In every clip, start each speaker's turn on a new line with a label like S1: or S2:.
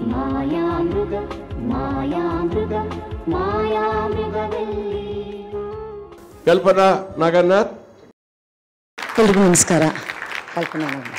S1: ಮಾಯಾಮೃಗ ಮಾಯಾಮೃಗ ಮಾಯಾಮೃಗದಲ್ಲಿ
S2: ಕಲ್ಪನಾ ನಾಗನಾಥ್
S3: ಎಲ್ರಿಗೂ ನಮಸ್ಕಾರ ಕಲ್ಪನಾ ನಾನು.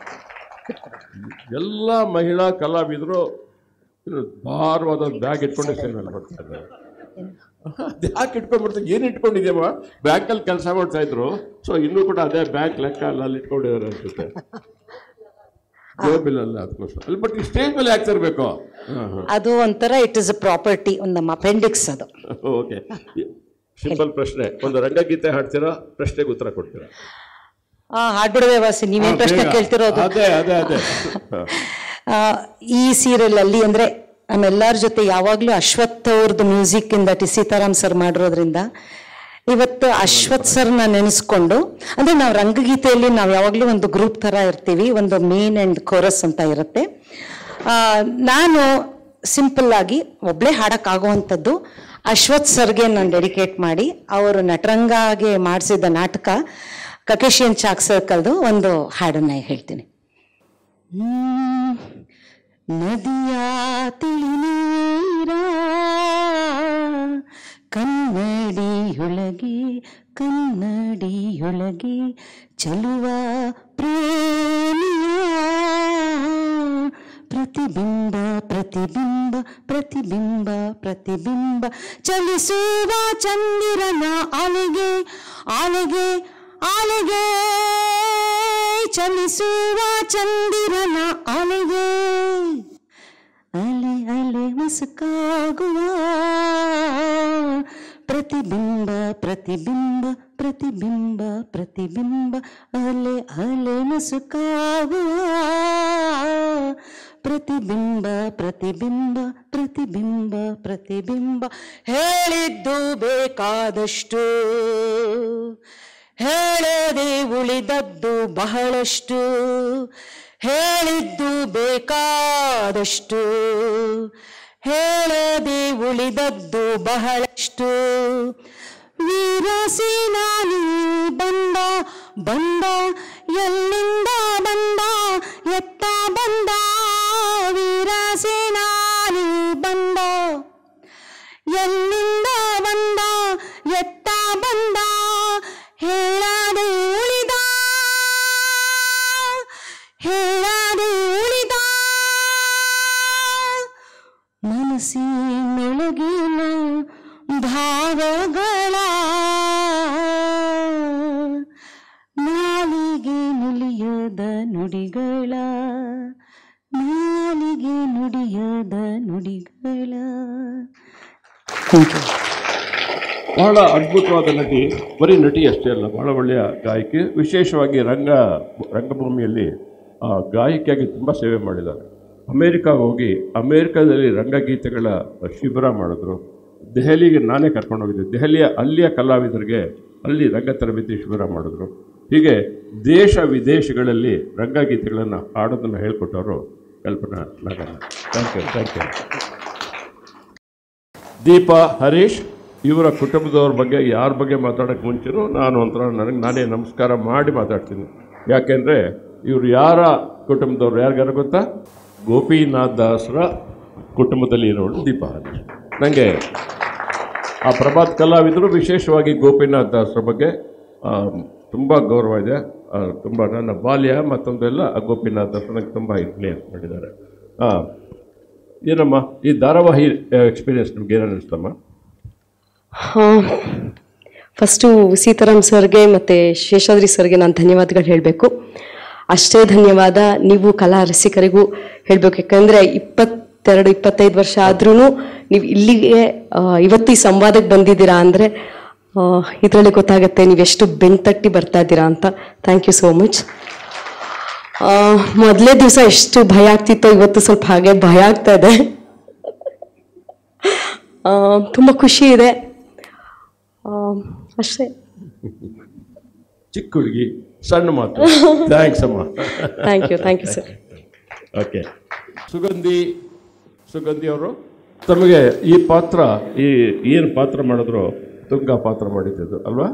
S2: ಎಲ್ಲ ಮಹಿಳಾ ಕಲಾವಿದರು ಇದು ಭಾರವಾದ ಬ್ಯಾಗ್ ಇಟ್ಕೊಂಡೆ ಸೇವೆಯಲ್ಲಿ ಬರ್ತಾ ಇದ್ದಾರೆ ಅದು ಯಾಕೆ ಇಟ್ಕೊಂಡ್ಬಿಡ್ತಾರೆ ಏನು ಇಟ್ಕೊಂಡಿದ್ಯಮ್ಮ ಬ್ಯಾಂಕಲ್ಲಿ ಕೆಲಸ ಮಾಡ್ತಾ ಇದ್ರು ಸೊ ಇನ್ನೂ ಕೂಡ ಅದೇ ಬ್ಯಾಂಕ್ ಲೆಕ್ಕ ಅಲ್ಲ ಅಲ್ಲಿ ಇಟ್ಕೊಂಡಿದ್ದಾರೆ ಅನ್ಸುತ್ತೆ ಜೋಬಿಲಲ್ಲ ಅದಕ್ಕೋಸ್ಕರ ಅಲ್ಲಿ ಬಟ್ ಈ ಸ್ಟೇಜ್ ಮೇಲೆ ಯಾಕೆ ತರಬೇಕು ಹಾಂ ಹಾಂ
S3: ಅದು ಒಂಥರ ಇಟ್ ಇಸ್ ಅ ಪ್ರಾಪರ್ಟಿ ಒಂದು ನಮ್ಮ ಅಪೆಂಡಿಕ್ಸ್ ಅದು
S2: ಓಕೆ ಸಿಂಪಲ್ ಪ್ರಶ್ನೆ ಒಂದು ರಂಗಗೀತೆ ಹಾಡ್ತೀರಾ ಪ್ರಶ್ನೆಗೆ ಉತ್ತರ ಕೊಡ್ತೀರಾ
S3: ಆ, ಹಾಡ್ಬಿಡುವೆ ವಾಸಿ ನೀವೇನ್
S2: ಹಾ,
S3: ಪ್ರಶ್ನೆ
S2: ಬೇಗ.
S3: ಕೇಳ್ತಿರೋದು
S2: ಅದೇ ಅದೇ ಅದೇ ಹಾ.
S3: ಆ, ಈ ಸೀರಿಯಲ್ ಅಲ್ಲಿ ಅಂದ್ರೆ ನಮ್ಮೆಲ್ಲರ ಜೊತೆ ಯಾವಾಗ್ಲೂ ಅಶ್ವಥ್ ಅವ್ರದ್ದು ಮ್ಯೂಸಿಕ್ ಇಂದ ಟಿ ಸೀತಾರಾಮ್ ಸರ್ ಮಾಡಿರೋದ್ರಿಂದ ಇವತ್ತು ಅಶ್ವಥ್ ಸರ್ನ ನೆನೆಸ್ಕೊಂಡು ಅಂದ್ರೆ ನಾವು ರಂಗಗೀತೆಯಲ್ಲಿ ನಾವು ಯಾವಾಗ್ಲೂ ಒಂದು ಗ್ರೂಪ್ ತರ ಇರ್ತೀವಿ ಒಂದು ಮೇನ್ ಅಂಡ್ ಕೋರಸ್ ಅಂತ ಇರುತ್ತೆ ಆ, ನಾನು ಸಿಂಪಲ್ ಆಗಿ ಒಬ್ಳೆ ಹಾಡಕ್ಕಾಗುವಂಥದ್ದು ಅಶ್ವಥ್ ಸರ್ಗೆ ನಾನು ಡೆಡಿಕೇಟ್ ಮಾಡಿ ಅವರು ನಟರಂಗಾಗೆ ಮಾಡಿಸಿದ ನಾಟಕ ಕಕೇಶಿಯನ್ ಚಾಕ್ ಸರ್ಕಲ್ದು ಒಂದು ಹಾಡನ್ನ ಹೇಳ್ತೀನಿ ಹ್ಮ್. ನದಿಯ ತಿಳಿನೀರ ಕನ್ನಡಿಯೊಳಗೆ ಕನ್ನಡಿಯೊಳಗೆ ಚಲುವ ಪ್ರೇಮಿಯ ಪ್ರತಿಬಿಂಬ ಪ್ರತಿಬಿಂಬ ಪ್ರತಿಬಿಂಬ ಪ್ರತಿಬಿಂಬ ಚಲಿಸುವ ಚಂದಿರನ ಅಲೆಗೆ ಅಲೆಗೆ ಅಲೆಗೆ ಚಲಿಸುವ ಚಂದಿರನ ಅಲೆಗೆ ಅಲೆ ಅಲೆ ಮುಸುಕಾಗುವ ಪ್ರತಿಬಿಂಬ ಪ್ರತಿಬಿಂಬ ಪ್ರತಿಬಿಂಬ ಪ್ರತಿಬಿಂಬ ಅಲೆ ಅಲೆ ಮುಸುಕಾಗುವ ಪ್ರತಿಬಿಂಬ ಪ್ರತಿಬಿಂಬ ಪ್ರತಿಬಿಂಬ ಪ್ರತಿಬಿಂಬ ಹೇಳಿದ್ದು ಬೇಕಾದಷ್ಟು ಹೇಳದೆ ಉಳಿದದ್ದು ಬಹಳಷ್ಟು ಹೇಳಿದ್ದು ಬೇಕಾದಷ್ಟು ಹೇಳದೆ ಉಳಿದದ್ದು ಬಹಳಷ್ಟು ವೀರಸೇನಾನಿ ಬಂದ ಬಂದ ಎಲ್ಲಿಂದ ಬಂದ ಎತ್ತ ಬಂದ ವೀರಸೇನಾನಿ ಬಂದ ಎಲ್ಲಿಂದ ಬಂದ ಎತ್ತ ಬಂದ ಹೇಳದೆ ಉಳಿದ ಹೇಳದೆ ಉಳಿದ ಮನಸ್ಸಿನೊಳಗಿನ ಭಾವಗಳ ನಾಲಿಗೆ ನುಲಿಯದ ನುಡಿಗಳ ನಾಲಿಗೆ ನುಡಿಯದ ನುಡಿಗಳ ಥ್ಯಾಂಕ್ ಯು
S2: ಬಹಳ ಅದ್ಭುತವಾದ ನಟಿ ಬರೀ ನಟಿ ಅಷ್ಟೇ ಅಲ್ಲ ಬಹಳ ಒಳ್ಳೆಯ ಗಾಯಕಿ ವಿಶೇಷವಾಗಿ ರಂಗ ರಂಗಭೂಮಿಯಲ್ಲಿ ಆ, ಗಾಯಕಿಯಾಗಿ ತುಂಬ ಸೇವೆ ಮಾಡಿದ್ದಾರೆ ಅಮೇರಿಕಾಗೆ ಹೋಗಿ ಅಮೇರಿಕಾದಲ್ಲಿ ರಂಗಗೀತೆಗಳ ಶಿಬಿರ ಮಾಡಿದ್ರು ದೆಹಲಿಗೆ ನಾನೇ ಕರ್ಕೊಂಡೋಗಿದ್ದೆ ದೆಹಲಿಯ ಅಲ್ಲಿಯ ಕಲಾವಿದರಿಗೆ ಅಲ್ಲಿ ರಂಗ ತರಬೇತಿ ಶಿಬಿರ ಮಾಡಿದ್ರು ಹೀಗೆ ದೇಶ ವಿದೇಶಗಳಲ್ಲಿ ರಂಗಗೀತೆಗಳನ್ನು ಹಾಡೋದನ್ನು ಹೇಳ್ಕೊಟ್ಟವರು Kalpana Naganna thank you thank you Deepa Harish ಇವರ ಕುಟುಂಬದವ್ರ ಬಗ್ಗೆ ಯಾರ ಬಗ್ಗೆ ಮಾತಾಡೋಕ್ಕೆ ಮುಂಚೆನೂ ನಾನು ಒಂಥರ ನನಗೆ ನಾನೇ ನಮಸ್ಕಾರ ಮಾಡಿ ಮಾತಾಡ್ತೀನಿ ಯಾಕೆಂದರೆ ಇವರು ಯಾರ ಕುಟುಂಬದವ್ರು ಯಾರಿಗಾರ ಗೊತ್ತಾ ಗೋಪಿನಾಥ್ ದಾಸರ ಕುಟುಂಬದಲ್ಲಿ ಇರೋಳು ದೀಪಾ ಹರೀಶ್ ನನಗೆ ಆ ಪ್ರಭಾತ್ ಕಲಾವಿದರು ವಿಶೇಷವಾಗಿ ಗೋಪಿನಾಥ್ ದಾಸರ ಬಗ್ಗೆ ತುಂಬ ಗೌರವ ಇದೆ ಆ, ತುಂಬ ನನ್ನ ಬಾಲ್ಯ ಮತ್ತೊಂದೆಲ್ಲ ಆ ಗೋಪಿನಾಥ್ ದಾಸ್ ನನಗೆ ತುಂಬ ಇನ್ಫ್ಲೂಯೆನ್ಸ್ ಮಾಡಿದ್ದಾರೆ ಹಾಂ ಏನಮ್ಮ ಈ ಧಾರಾವಾಹಿ ಎಕ್ಸ್ಪೀರಿಯನ್ಸ್ ನಿಮ್ಗೆ ಏನು ಅನ್ನಿಸ್ತಮ್ಮ
S4: ಫಸ್ಟು ಸೀತಾರಾಮ್ ಸರ್ಗೆ ಮತ್ತು ಶೇಷಾದ್ರಿ ಸರ್ಗೆ ನಾನು ಧನ್ಯವಾದಗಳು ಹೇಳಬೇಕು ಅಷ್ಟೇ ಧನ್ಯವಾದ ನೀವು ಕಲಾ ರಸಿಕರಿಗೂ ಹೇಳಬೇಕು ಯಾಕಂದರೆ ಇಪ್ಪತ್ತೆರಡು ಇಪ್ಪತ್ತೈದು ವರ್ಷ ಆದ್ರೂ ನೀವು ಇಲ್ಲಿಗೆ ಆ, ಇವತ್ತು ಈ ಸಂವಾದಕ್ಕೆ ಬಂದಿದ್ದೀರಾ ಅಂದರೆ ಇದರಲ್ಲಿ ಗೊತ್ತಾಗುತ್ತೆ ನೀವೆಷ್ಟು ಬೆಣ್ತಟ್ಟಿ ಬರ್ತಾ ಇದ್ದೀರಾ ಅಂತ ಥ್ಯಾಂಕ್ ಯು ಸೋ ಮಚ್ ಮೊದಲೇ ದಿವಸ ಎಷ್ಟು ಭಯ ಆಗ್ತಿತ್ತೋ ಇವತ್ತು ಸ್ವಲ್ಪ ಹಾಗೆ ಭಯ ಆಗ್ತಾ ಇದೆ ಆ, ತುಂಬ ಖುಷಿ ಇದೆ ಆ, ಅಷ್ಟೇ
S2: ಚಿಕ್ಕ ಹುಡುಗಿ ಸಣ್ಣ ಮಾತು ಥ್ಯಾಂಕ್ಸ್ ಅಮ್ಮ
S4: thank you thank you sir
S2: okay Sugandhi Sugandhi ಅವರು ತಮಗೆ ಈ ಪಾತ್ರ ಈ ಏನು ಪಾತ್ರ ಮಾಡಿದ್ರು ತುಂಗ ಪಾತ್ರ ಮಾಡಿದ್ದು ಅಲ್ವಾ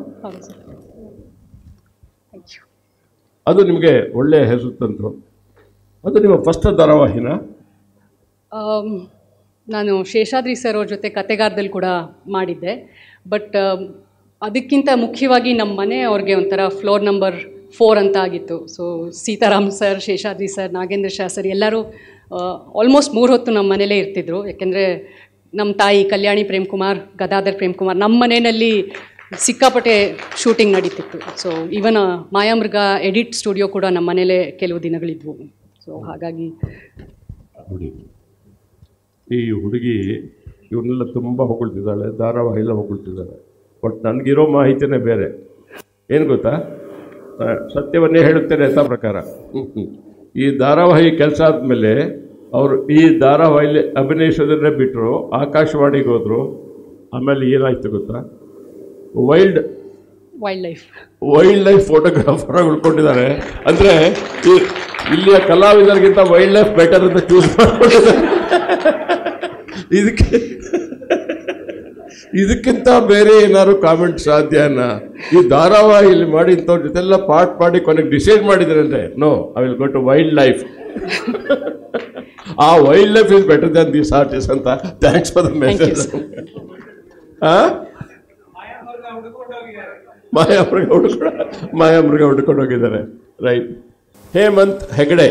S2: ಅದು ನಿಮಗೆ ಒಳ್ಳೆಯ ಹೆಸರು ತಂತು ಅದು ನಿಮ್ಮ ಫಸ್ಟ್ ಧಾರಾವಾಹಿನ
S5: ಆಮ್, ನಾನು ಶೇಷಾದ್ರಿ ಸರ್ ಅವ್ರ ಜೊತೆ ಕತೆಗಾರದಲ್ಲಿ ಕೂಡ ಮಾಡಿದ್ದೆ ಬಟ್ ಅದಕ್ಕಿಂತ ಮುಖ್ಯವಾಗಿ ನಮ್ಮ ಮನೆ ಅವ್ರಿಗೆ ಒಂಥರ ಫ್ಲೋರ್ ನಂಬರ್ ಫೋರ್ ಅಂತ ಆಗಿತ್ತು so Sitaram sir Seshadri sir Nagendra Sha sir ಎಲ್ಲರೂ ಆಲ್ಮೋಸ್ಟ್ ಮೂರು ಹೊತ್ತು ನಮ್ಮ ಮನೇಲೇ ಇರ್ತಿದ್ರು ಯಾಕೆಂದರೆ ನಮ್ಮ ತಾಯಿ ಕಲ್ಯಾಣಿ ಪ್ರೇಮ್ ಕುಮಾರ್ ಗದಾಧರ್ ಪ್ರೇಮ್ ಕುಮಾರ್ ನಮ್ಮ ಮನೆಯಲ್ಲಿ ಸಿಕ್ಕಾಪಟ್ಟೆ ಶೂಟಿಂಗ್ ನಡೀತಿತ್ತು so even Mayamriga edit studio ಕೂಡ ನಮ್ಮ ಮನೇಲೇ ಕೆಲವು ದಿನಗಳಿದ್ವು ಸೊ ಹಾಗಾಗಿ
S2: ನೋಡಿ ಈ ಹುಡುಗಿ ಇವನ್ನೆಲ್ಲ ತುಂಬ ಹೊಗಳ್ತಿದ್ದಾಳೆ ಧಾರಾವಾಹಿ ಎಲ್ಲ ಹೊಗಳ್ತಿದ್ದಾಳೆ ಬಟ್ ನನಗಿರೋ ಮಾಹಿತಿನೇ ಬೇರೆ ಏನು ಗೊತ್ತಾ ಆ, ಸತ್ಯವನ್ನೇ ಹೇಳುತ್ತೇನೆ ಯಥಾ ಪ್ರಕಾರ ಹ್ಮ್, ಹ್ಮ್. ಈ ಧಾರಾವಾಹಿ ಕೆಲಸ ಆದಮೇಲೆ ಅವರು ಈ ಧಾರಾವಾಹಿಲಿ ಅಭಿನಯಿಸೋದನ್ನೇ ಬಿಟ್ಟರು ಆಕಾಶವಾಣಿಗೆ ಹೋದರು ಆಮೇಲೆ ಏನಾಯ್ತು ಗೊತ್ತಾ wild
S5: wild life
S2: wild life photographer ಆಗಿ ಉಳ್ಕೊಂಡಿದ್ದಾರೆ ಅಂದರೆ ಇಲ್ಲಿಯ ಕಲಾವಿದರಿಗಿಂತ ವೈಲ್ಡ್ ಲೈಫ್ ಬೆಟರ್ ಅಂತ ಚೂಸ್ ಮಾಡ್ಕೊಂಡಿದ್ದಾರೆ ಇದಕ್ಕೆ ಇದಕ್ಕಿಂತ ಬೇರೆ ಏನಾದ್ರು ಕಾಮೆಂಟ್ ಸಾಧ್ಯನಾ ಈ ಧಾರಾವಾಹಿಲಿ ಮಾಡಿ ಇಂಥವ್ರ ಜೊತೆಲ್ಲ ಪಾರ್ಟ್ ಮಾಡಿ ಕೊನೆಗೆ ಡಿಸೈಡ್ ಮಾಡಿದ್ರೆ ಅಂದ್ರೆ no I will go to wild life ಆ wild life is better than this artist ಅಂತ ಥ್ಯಾಂಕ್ಸ್ ಫಾರ್ ದ ಮೆಸೇಜ್ ಆ ಮಾಯಾಮೃಗ ಹುಡುಕೊಂಡು ಮಾಯಾಮೃಗ ಹುಡ್ಕೊಂಡು ಹೋಗಿದ್ದಾರೆ ರೈಟ್ ಹೇಮಂತ್ ಹೆಗಡೆ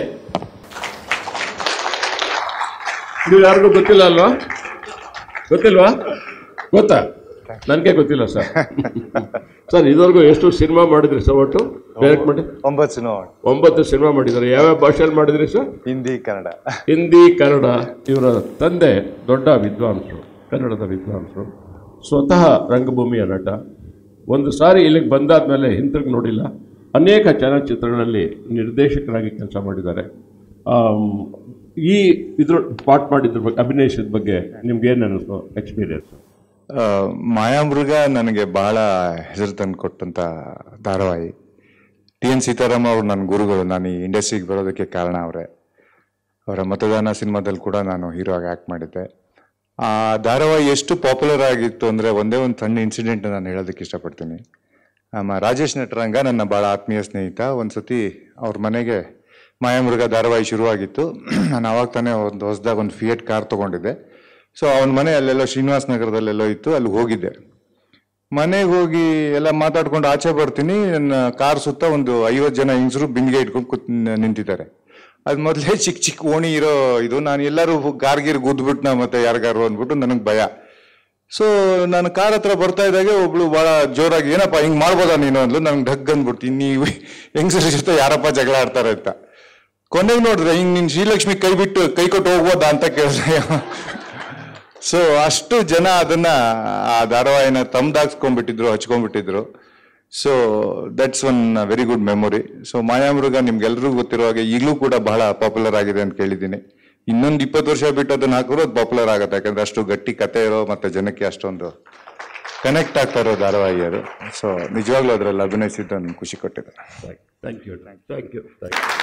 S2: ನೀವು ಯಾರಿಗೂ ಗೊತ್ತಿಲ್ಲ ಅಲ್ವಾ ಗೊತ್ತಿಲ್ವಾ ಗೊತ್ತಾ ನನಗೆ ಗೊತ್ತಿಲ್ಲ ಸರ್ ಸರ್ ಇದುವರೆಗೂ ಎಷ್ಟು ಸಿನಿಮಾ ಮಾಡಿದ್ರಿ ಸರ್ ಒಟ್ಟು ಡೈರೆಕ್ಟ್ ಮಾಡಿ
S6: ಒಂಬತ್ತು ಸಿನಿಮಾ
S2: ಒಂಬತ್ತು ಸಿನಿಮಾ ಮಾಡಿದ್ದಾರೆ ಯಾವ್ಯಾವ ಭಾಷೆಯಲ್ಲಿ ಮಾಡಿದ್ರಿ ಸರ್
S6: ಹಿಂದಿ ಕನ್ನಡ
S2: ಹಿಂದಿ ಕನ್ನಡ ಇವರ ತಂದೆ ದೊಡ್ಡ ವಿದ್ವಾಂಸರು ಕನ್ನಡದ ವಿದ್ವಾಂಸರು ಸ್ವತಃ ರಂಗಭೂಮಿಯ ನಟ ಒಂದು ಸಾರಿ ಇಲ್ಲಿಗೆ ಬಂದಾದ್ಮೇಲೆ ಹಿಂತಿರುಗಿ ನೋಡಿಲ್ಲ ಅನೇಕ ಚಲನಚಿತ್ರಗಳಲ್ಲಿ ನಿರ್ದೇಶಕರಾಗಿ ಕೆಲಸ ಮಾಡಿದ್ದಾರೆ ಆಮ್, ಈ ಇದ್ರ ಪಾಠ ಮಾಡಿದ್ರ ಬಗ್ಗೆ ಅಭಿನಯಿಸಿದ ಬಗ್ಗೆ ನಿಮ್ಗೆ ಏನು ಅನ್ನಿಸ್ತು ಎಕ್ಸ್ಪೀರಿಯನ್ಸ್
S6: ಆ, ಮಾಯಾಮೃಗ ನನಗೆ ಬಹಳ ಹೆಸರು ತಂದು ಕೊಟ್ಟಂತ ಧಾರಾವಾಹಿ ಟಿ ಎನ್ ಸೀತಾರಾಮ್ ಅವರು ನನ್ನ ಗುರುಗಳು ನಾನು ಈ ಇಂಡಸ್ಟ್ರಿಗೆ ಬರೋದಕ್ಕೆ ಕಾರಣ ಅವರೇ ಅವರ ಮತದಾನ ಸಿನಿಮಾದಲ್ಲಿ ಕೂಡ ನಾನು ಹೀರೋ ಆಗಿ ಆ್ಯಕ್ಟ್ ಮಾಡಿದ್ದೆ ಆ ಧಾರಾವಾಹಿ ಎಷ್ಟು ಪಾಪ್ಯುಲರ್ ಆಗಿತ್ತು ಅಂದರೆ ಒಂದೇ ಒಂದು ಸಣ್ಣ ಇನ್ಸಿಡೆಂಟ್ ನಾನು ಹೇಳೋದಕ್ಕೆ ಇಷ್ಟಪಡ್ತೀನಿ ನಮ್ಮ ರಾಜೇಶ್ ನಟರಂಗ ನನ್ನ ಭಾಳ ಆತ್ಮೀಯ ಸ್ನೇಹಿತ ಒಂದು ಸತಿ ಅವ್ರ ಮನೆಗೆ ಮಾಯಾಮೃಗ ಧಾರಾವಾಹಿ ಶುರುವಾಗಿತ್ತು ನಾನು ಅವಾಗ ತಾನೇ ಒಂದು ಹೊಸದಾಗ ಒಂದು ಫಿಯೇಟ್ ಕಾರ್ ತೊಗೊಂಡಿದ್ದೆ ಸೊ ಅವನ ಮನೆ ಅಲ್ಲೆಲ್ಲೋ ಶ್ರೀನಿವಾಸ ನಗರದಲ್ಲೆಲ್ಲೋ ಇತ್ತು ಅಲ್ಲಿ ಹೋಗಿದ್ದೆ ಮನೆಗೆ ಹೋಗಿ ಎಲ್ಲ ಮಾತಾಡ್ಕೊಂಡು ಆಚೆ ಬರ್ತೀನಿ ನನ್ನ ಕಾರ್ ಸುತ್ತ ಒಂದು ಐವತ್ತು ಜನ ಹೆಂಗಸರು ಬಿಂದಿಗೆ ಇಟ್ಕೊಂಡು ಕೂತ್ ನಿಂತಿದ್ದಾರೆ ಅದು ಮೊದಲೇ ಚಿಕ್ಕ ಚಿಕ್ಕ ಓಣಿ ಇರೋ ಇದು ನಾನು ಎಲ್ಲರೂ ಗಾರ್ಗಿರ್ ಗುದ್ಬಿಟ್ನ ಮತ್ತೆ ಯಾರಿಗಾರು ಅಂದ್ಬಿಟ್ಟು ನನಗೆ ಭಯ ಸೊ ನಾನು ಕಾರ್ ಹತ್ರ ಬರ್ತಾ ಇದ್ದಾಗೆ ಒಬ್ಳು ಬಹಳ ಜೋರಾಗಿ ಏನಪ್ಪ ಹಿಂಗ್ ಮಾಡ್ಬೋದಾ ನೀನು ಅಂದ್ಲು ನಂಗೆ ಢಗ್ ಅಂದ್ಬಿಟ್ಟು ನೀವು ಹೆಂಗಸರ ಜೊತೆ ಯಾರಪ್ಪ ಜಗಳ ಆಡ್ತಾರೆ ಅಂತ ಕೊನೆಗೆ ನೋಡಿದ್ರೆ ಹಿಂಗ್ ನಿನ್ ಶ್ರೀಲಕ್ಷ್ಮಿ ಕೈ ಬಿಟ್ಟು ಕೈ ಕೊಟ್ಟು ಹೋಗ್ಬೋದಾ ಅಂತ ಕೇಳಿದ್ರೆ ಸೊ ಅಷ್ಟು ಜನ ಅದನ್ನ ಆ ಧಾರಾವಾಹಿನ ತಮ್ದಾಗ್ಸ್ಕೊಂಡ್ಬಿಟ್ಟಿದ್ರು ಹಚ್ಕೊಂಡ್ಬಿಟ್ಟಿದ್ರು so that's one very good memory so Mayamriga ನಿಮ್ಗೆಲ್ರಿಗೂ ಗೊತ್ತಿರೋ ಹಾಗೆ ಈಗಲೂ ಕೂಡ ಬಹಳ ಪಾಪ್ಯುಲರ್ ಆಗಿದೆ ಅಂತ ಕೇಳಿದ್ದೀನಿ ಇನ್ನೊಂದು ಇಪ್ಪತ್ತು ವರ್ಷ ಬಿಟ್ಟು ಅದನ್ನ ಹಾಕಿದ್ರು ಅದು ಪಾಪ್ಯುಲರ್ ಆಗುತ್ತೆ ಯಾಕಂದ್ರೆ ಅಷ್ಟು ಗಟ್ಟಿ ಕತೆ ಇರೋ ಮತ್ತೆ ಜನಕ್ಕೆ ಅಷ್ಟೊಂದು ಕನೆಕ್ಟ್ ಆಗ್ತಾ ಇರೋ ಧಾರಾವಾಹಿ ಅದು ಸೊ ನಿಜವಾಗ್ಲೂ ಅದರಲ್ಲಿ ಅಭಿನಯಿಸಿದ್ದು ನನ್ಗೆ ಖುಷಿ ಕೊಟ್ಟಿದೆ
S2: thank you thank you thank you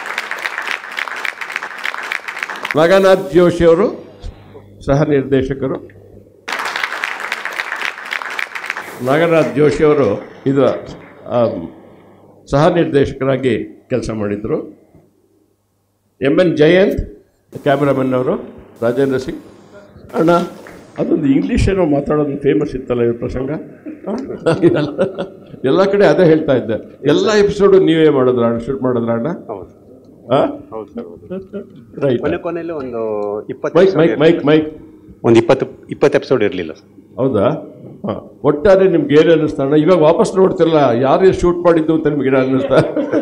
S2: Nagnath Joshi ಅವರು ಸಹ ನಿರ್ದೇಶಕರು ನಾಗನಾಥ್ ಜೋಶಿ ಅವರು ಇದು ಆಮ್, ಸಹ ನಿರ್ದೇಶಕರಾಗಿ ಕೆಲಸ ಮಾಡಿದರು ಎಮ್ ಎನ್ ಜಯಂತ್ ಕ್ಯಾಮ್ರಾಮನ್ ಅವರು ರಾಜೇಂದ್ರ ಸಿಂಗ್ ಅಣ್ಣ ಅದೊಂದು ಇಂಗ್ಲೀಷ್ ಏನೋ ಮಾತಾಡೋದು ಫೇಮಸ್ ಇತ್ತಲ್ಲ ಈ ಪ್ರಸಂಗ ಆ? ಎಲ್ಲ ಕಡೆ ಅದೇ ಹೇಳ್ತಾ ಇದ್ದೆ ಎಲ್ಲ ಎಪಿಸೋಡು ನೀವೇ ಮಾಡಿದ್ರ ಅಣ್ಣ ಶೂಟ್ ಮಾಡಿದ್ರ ಅಣ್ಣ ರೈಟ್
S7: ಕೊನೆ ಕೊನೆಯಲ್ಲಿ ಒಂದು ಇಪ್ಪತ್ತು
S2: ಮೈಕ್ ಮೈಕ್ ಮೈಕ್ ಮೈಕ್
S7: ಒಂದು ಇಪ್ಪತ್ತು ಇಪ್ಪತ್ತು ಎಪಿಸೋಡ್ ಇರಲಿಲ್ಲ
S2: ಹೌದಾ ಹಾಂ ಒಟ್ಟಾರೆ ನಿಮ್ಗೆ ಏನು ಅನ್ನಿಸ್ತಾ ಅಣ್ಣ ಇವಾಗ ವಾಪಸ್ ನೋಡ್ತಿರಲ್ಲ ಯಾರು ಶೂಟ್ ಮಾಡಿದ್ದು ಅಂತ ನಿಮ್ಗೆ ಏನು ಅನ್ನಿಸ್ತಾ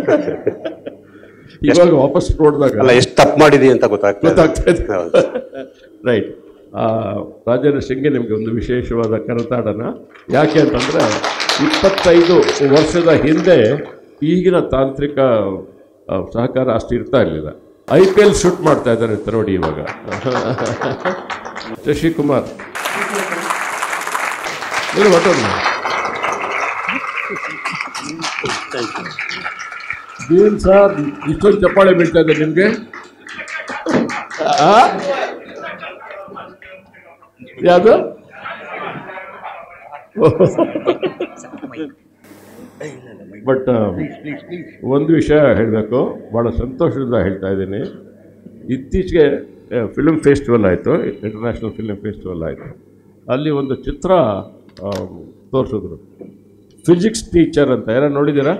S2: ಇವಾಗ ವಾಪಸ್ ನೋಡಿದಾಗ
S7: ಅಲ್ಲ ಎಷ್ಟು ತಪ್ಪು ಮಾಡಿದಿ ಅಂತ ಗೊತ್ತಾಗ್ತದೆ
S2: ಗೊತ್ತಾಗ್ತಾ ಇದೆ
S7: ಹೌದು.
S2: ರೈಟ್ ರಾಜೇಂದ್ರ ಸಿಂಗ್ಗೆ ನಿಮಗೆ ಒಂದು ವಿಶೇಷವಾದ ಕರತಾಡನ ಯಾಕೆ ಅಂತಂದರೆ ಇಪ್ಪತ್ತೈದು ವರ್ಷದ ಹಿಂದೆ ಈಗಿನ ತಾಂತ್ರಿಕ ಆ, ಸಹಕಾರ ಅಷ್ಟು ಇರ್ತಾ ಇರಲಿಲ್ಲ ಐ ಪಿ ಎಲ್ ಶೂಟ್ ಮಾಡ್ತಾ ಇದ್ದಾರೆ ಅಂತ ನೋಡಿ ಇವಾಗ ಶಶಿಕುಮಾರ್ ಇಲ್ಲಿ ಹೊರಟೋದು ಏನ್ ಸರ್ ಇಷ್ಟೊಂದು ಚಪ್ಪಾಳೆ ಬೀಳ್ತಾ ಇದೆ ನಿಮಗೆ ಯಾವುದು ಬಟ್ ಒಂದು ವಿಷಯ ಹೇಳಬೇಕು ಭಾಳ ಸಂತೋಷದಿಂದ ಹೇಳ್ತಾ ಇದ್ದೀನಿ ಇತ್ತೀಚೆಗೆ ಫಿಲ್ಮ್ ಫೆಸ್ಟಿವಲ್ ಆಯಿತು ಇಂಟರ್ನ್ಯಾಷನಲ್ ಫಿಲ್ಮ್ ಫೆಸ್ಟಿವಲ್ ಆಯಿತು ಅಲ್ಲಿ ಒಂದು ಚಿತ್ರ ತೋರಿಸಿದ್ರು ಫಿಸಿಕ್ಸ್ ಟೀಚರ್ ಅಂತ ಯಾರು ನೋಡಿದ್ದೀರಾ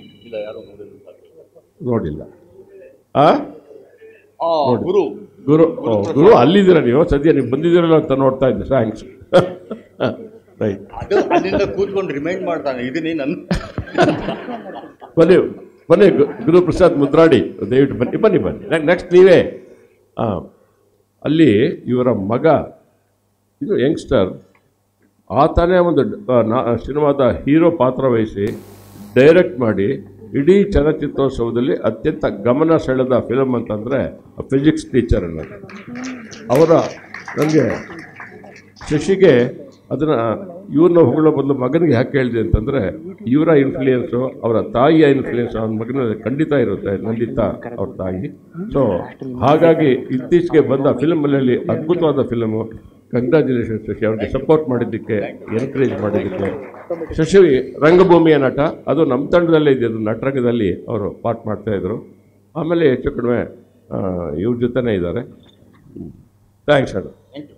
S2: ನೋಡಿಲ್ಲ ಆ ನೋಡಿ.
S8: ಗುರು
S2: ಗುರು ಓ, ಗುರು ಅಲ್ಲಿದ್ದೀರಾ ನೀವು ಸದ್ಯ ನೀವು ಬಂದಿದ್ದೀರಲ್ಲ ಅಂತ ನೋಡ್ತಾ ಇದ್ದೆ ಥ್ಯಾಂಕ್ಸ್ ರೈಟ್
S8: ಅದು ಅಲ್ಲಿಂದ ಕೂತ್ಕೊಂಡು ರಿಮೈಂಡ್ ಮಾಡ್ತಾನೆ ಇದೀನಿ ನನ್ನ
S2: ಬನ್ನಿ ಬನ್ನಿ ಗು- ಗುರುಪ್ರಸಾದ್ ಮುದ್ರಾಡಿ ದಯವಿಟ್ಟು ಬನ್ನಿ ಬನ್ನಿ ಬನ್ನಿ ನೆಕ್ಸ್ಟ್ ನೀವೇ ಹಾಂ ಅಲ್ಲಿ ಇವರ ಮಗ ಇದು ಯಂಗ್ಸ್ಟರ್ ಆತನೇ ಒಂದು ಡ- ಆ, ನಾ- ಸಿನಿಮಾದ ಹೀರೋ ಪಾತ್ರ ವಹಿಸಿ ಡೈರೆಕ್ಟ್ ಮಾಡಿ ಇಡೀ ಚಲನಚಿತ್ರೋತ್ಸವದಲ್ಲಿ ಅತ್ಯಂತ ಗಮನ ಸೆಳೆದ ಫಿಲಮ್ ಅಂತಂದರೆ ಫಿಸಿಕ್ಸ್ ಟೀಚರ್ ಅನ್ನೋದು ಅವರ ನನಗೆ ಶಶಿಗೆ ಅದನ್ನು ಇವ್ರನ್ನ ಹೊಗಳೋ ಬದಲು ಮಗನಿಗೆ ಯಾಕೆ ಹೇಳಿದೆ ಅಂತಂದರೆ ಇವರ ಇನ್ಫ್ಲೂಯೆನ್ಸು ಅವರ ತಾಯಿಯ ಇನ್ಫ್ಲೂಯೆನ್ಸ್ ಅವನ ಮಗನ ಖಂಡಿತ ಇರುತ್ತೆ ನಂದಿತಾ ಅವ್ರ ತಾಯಿ ಸೊ ಹಾಗಾಗಿ ಇತ್ತೀಚೆಗೆ ಬಂದ ಫಿಲ್ಮಲ್ಲಿ ಅದ್ಭುತವಾದ ಫಿಲಮು ಕಂಗ್ರ್ಯಾಚುಲೇಷನ್ ಶಶಿ ಅವ್ರಿಗೆ ಸಪೋರ್ಟ್ ಮಾಡಿದ್ದಕ್ಕೆ ಎನ್ಕರೇಜ್ ಮಾಡಿದ್ದಕ್ಕೆ ಶಶಿ ರಂಗಭೂಮಿಯ ನಟ ಅದು ನಮ್ಮ ತಂಡದಲ್ಲೇ ಇದ್ದಿದ್ದು ನಟರಂಗದಲ್ಲಿ ಅವರು ಪಾಠ ಮಾಡ್ತಾಯಿದ್ರು ಆಮೇಲೆ ಹೆಚ್ಚು ಕಡಿಮೆ ಆ, ಇವ್ರ ಜೊತೆನೇ ಇದ್ದಾರೆ ಥ್ಯಾಂಕ್ಸ್ ಅಣ್ಣ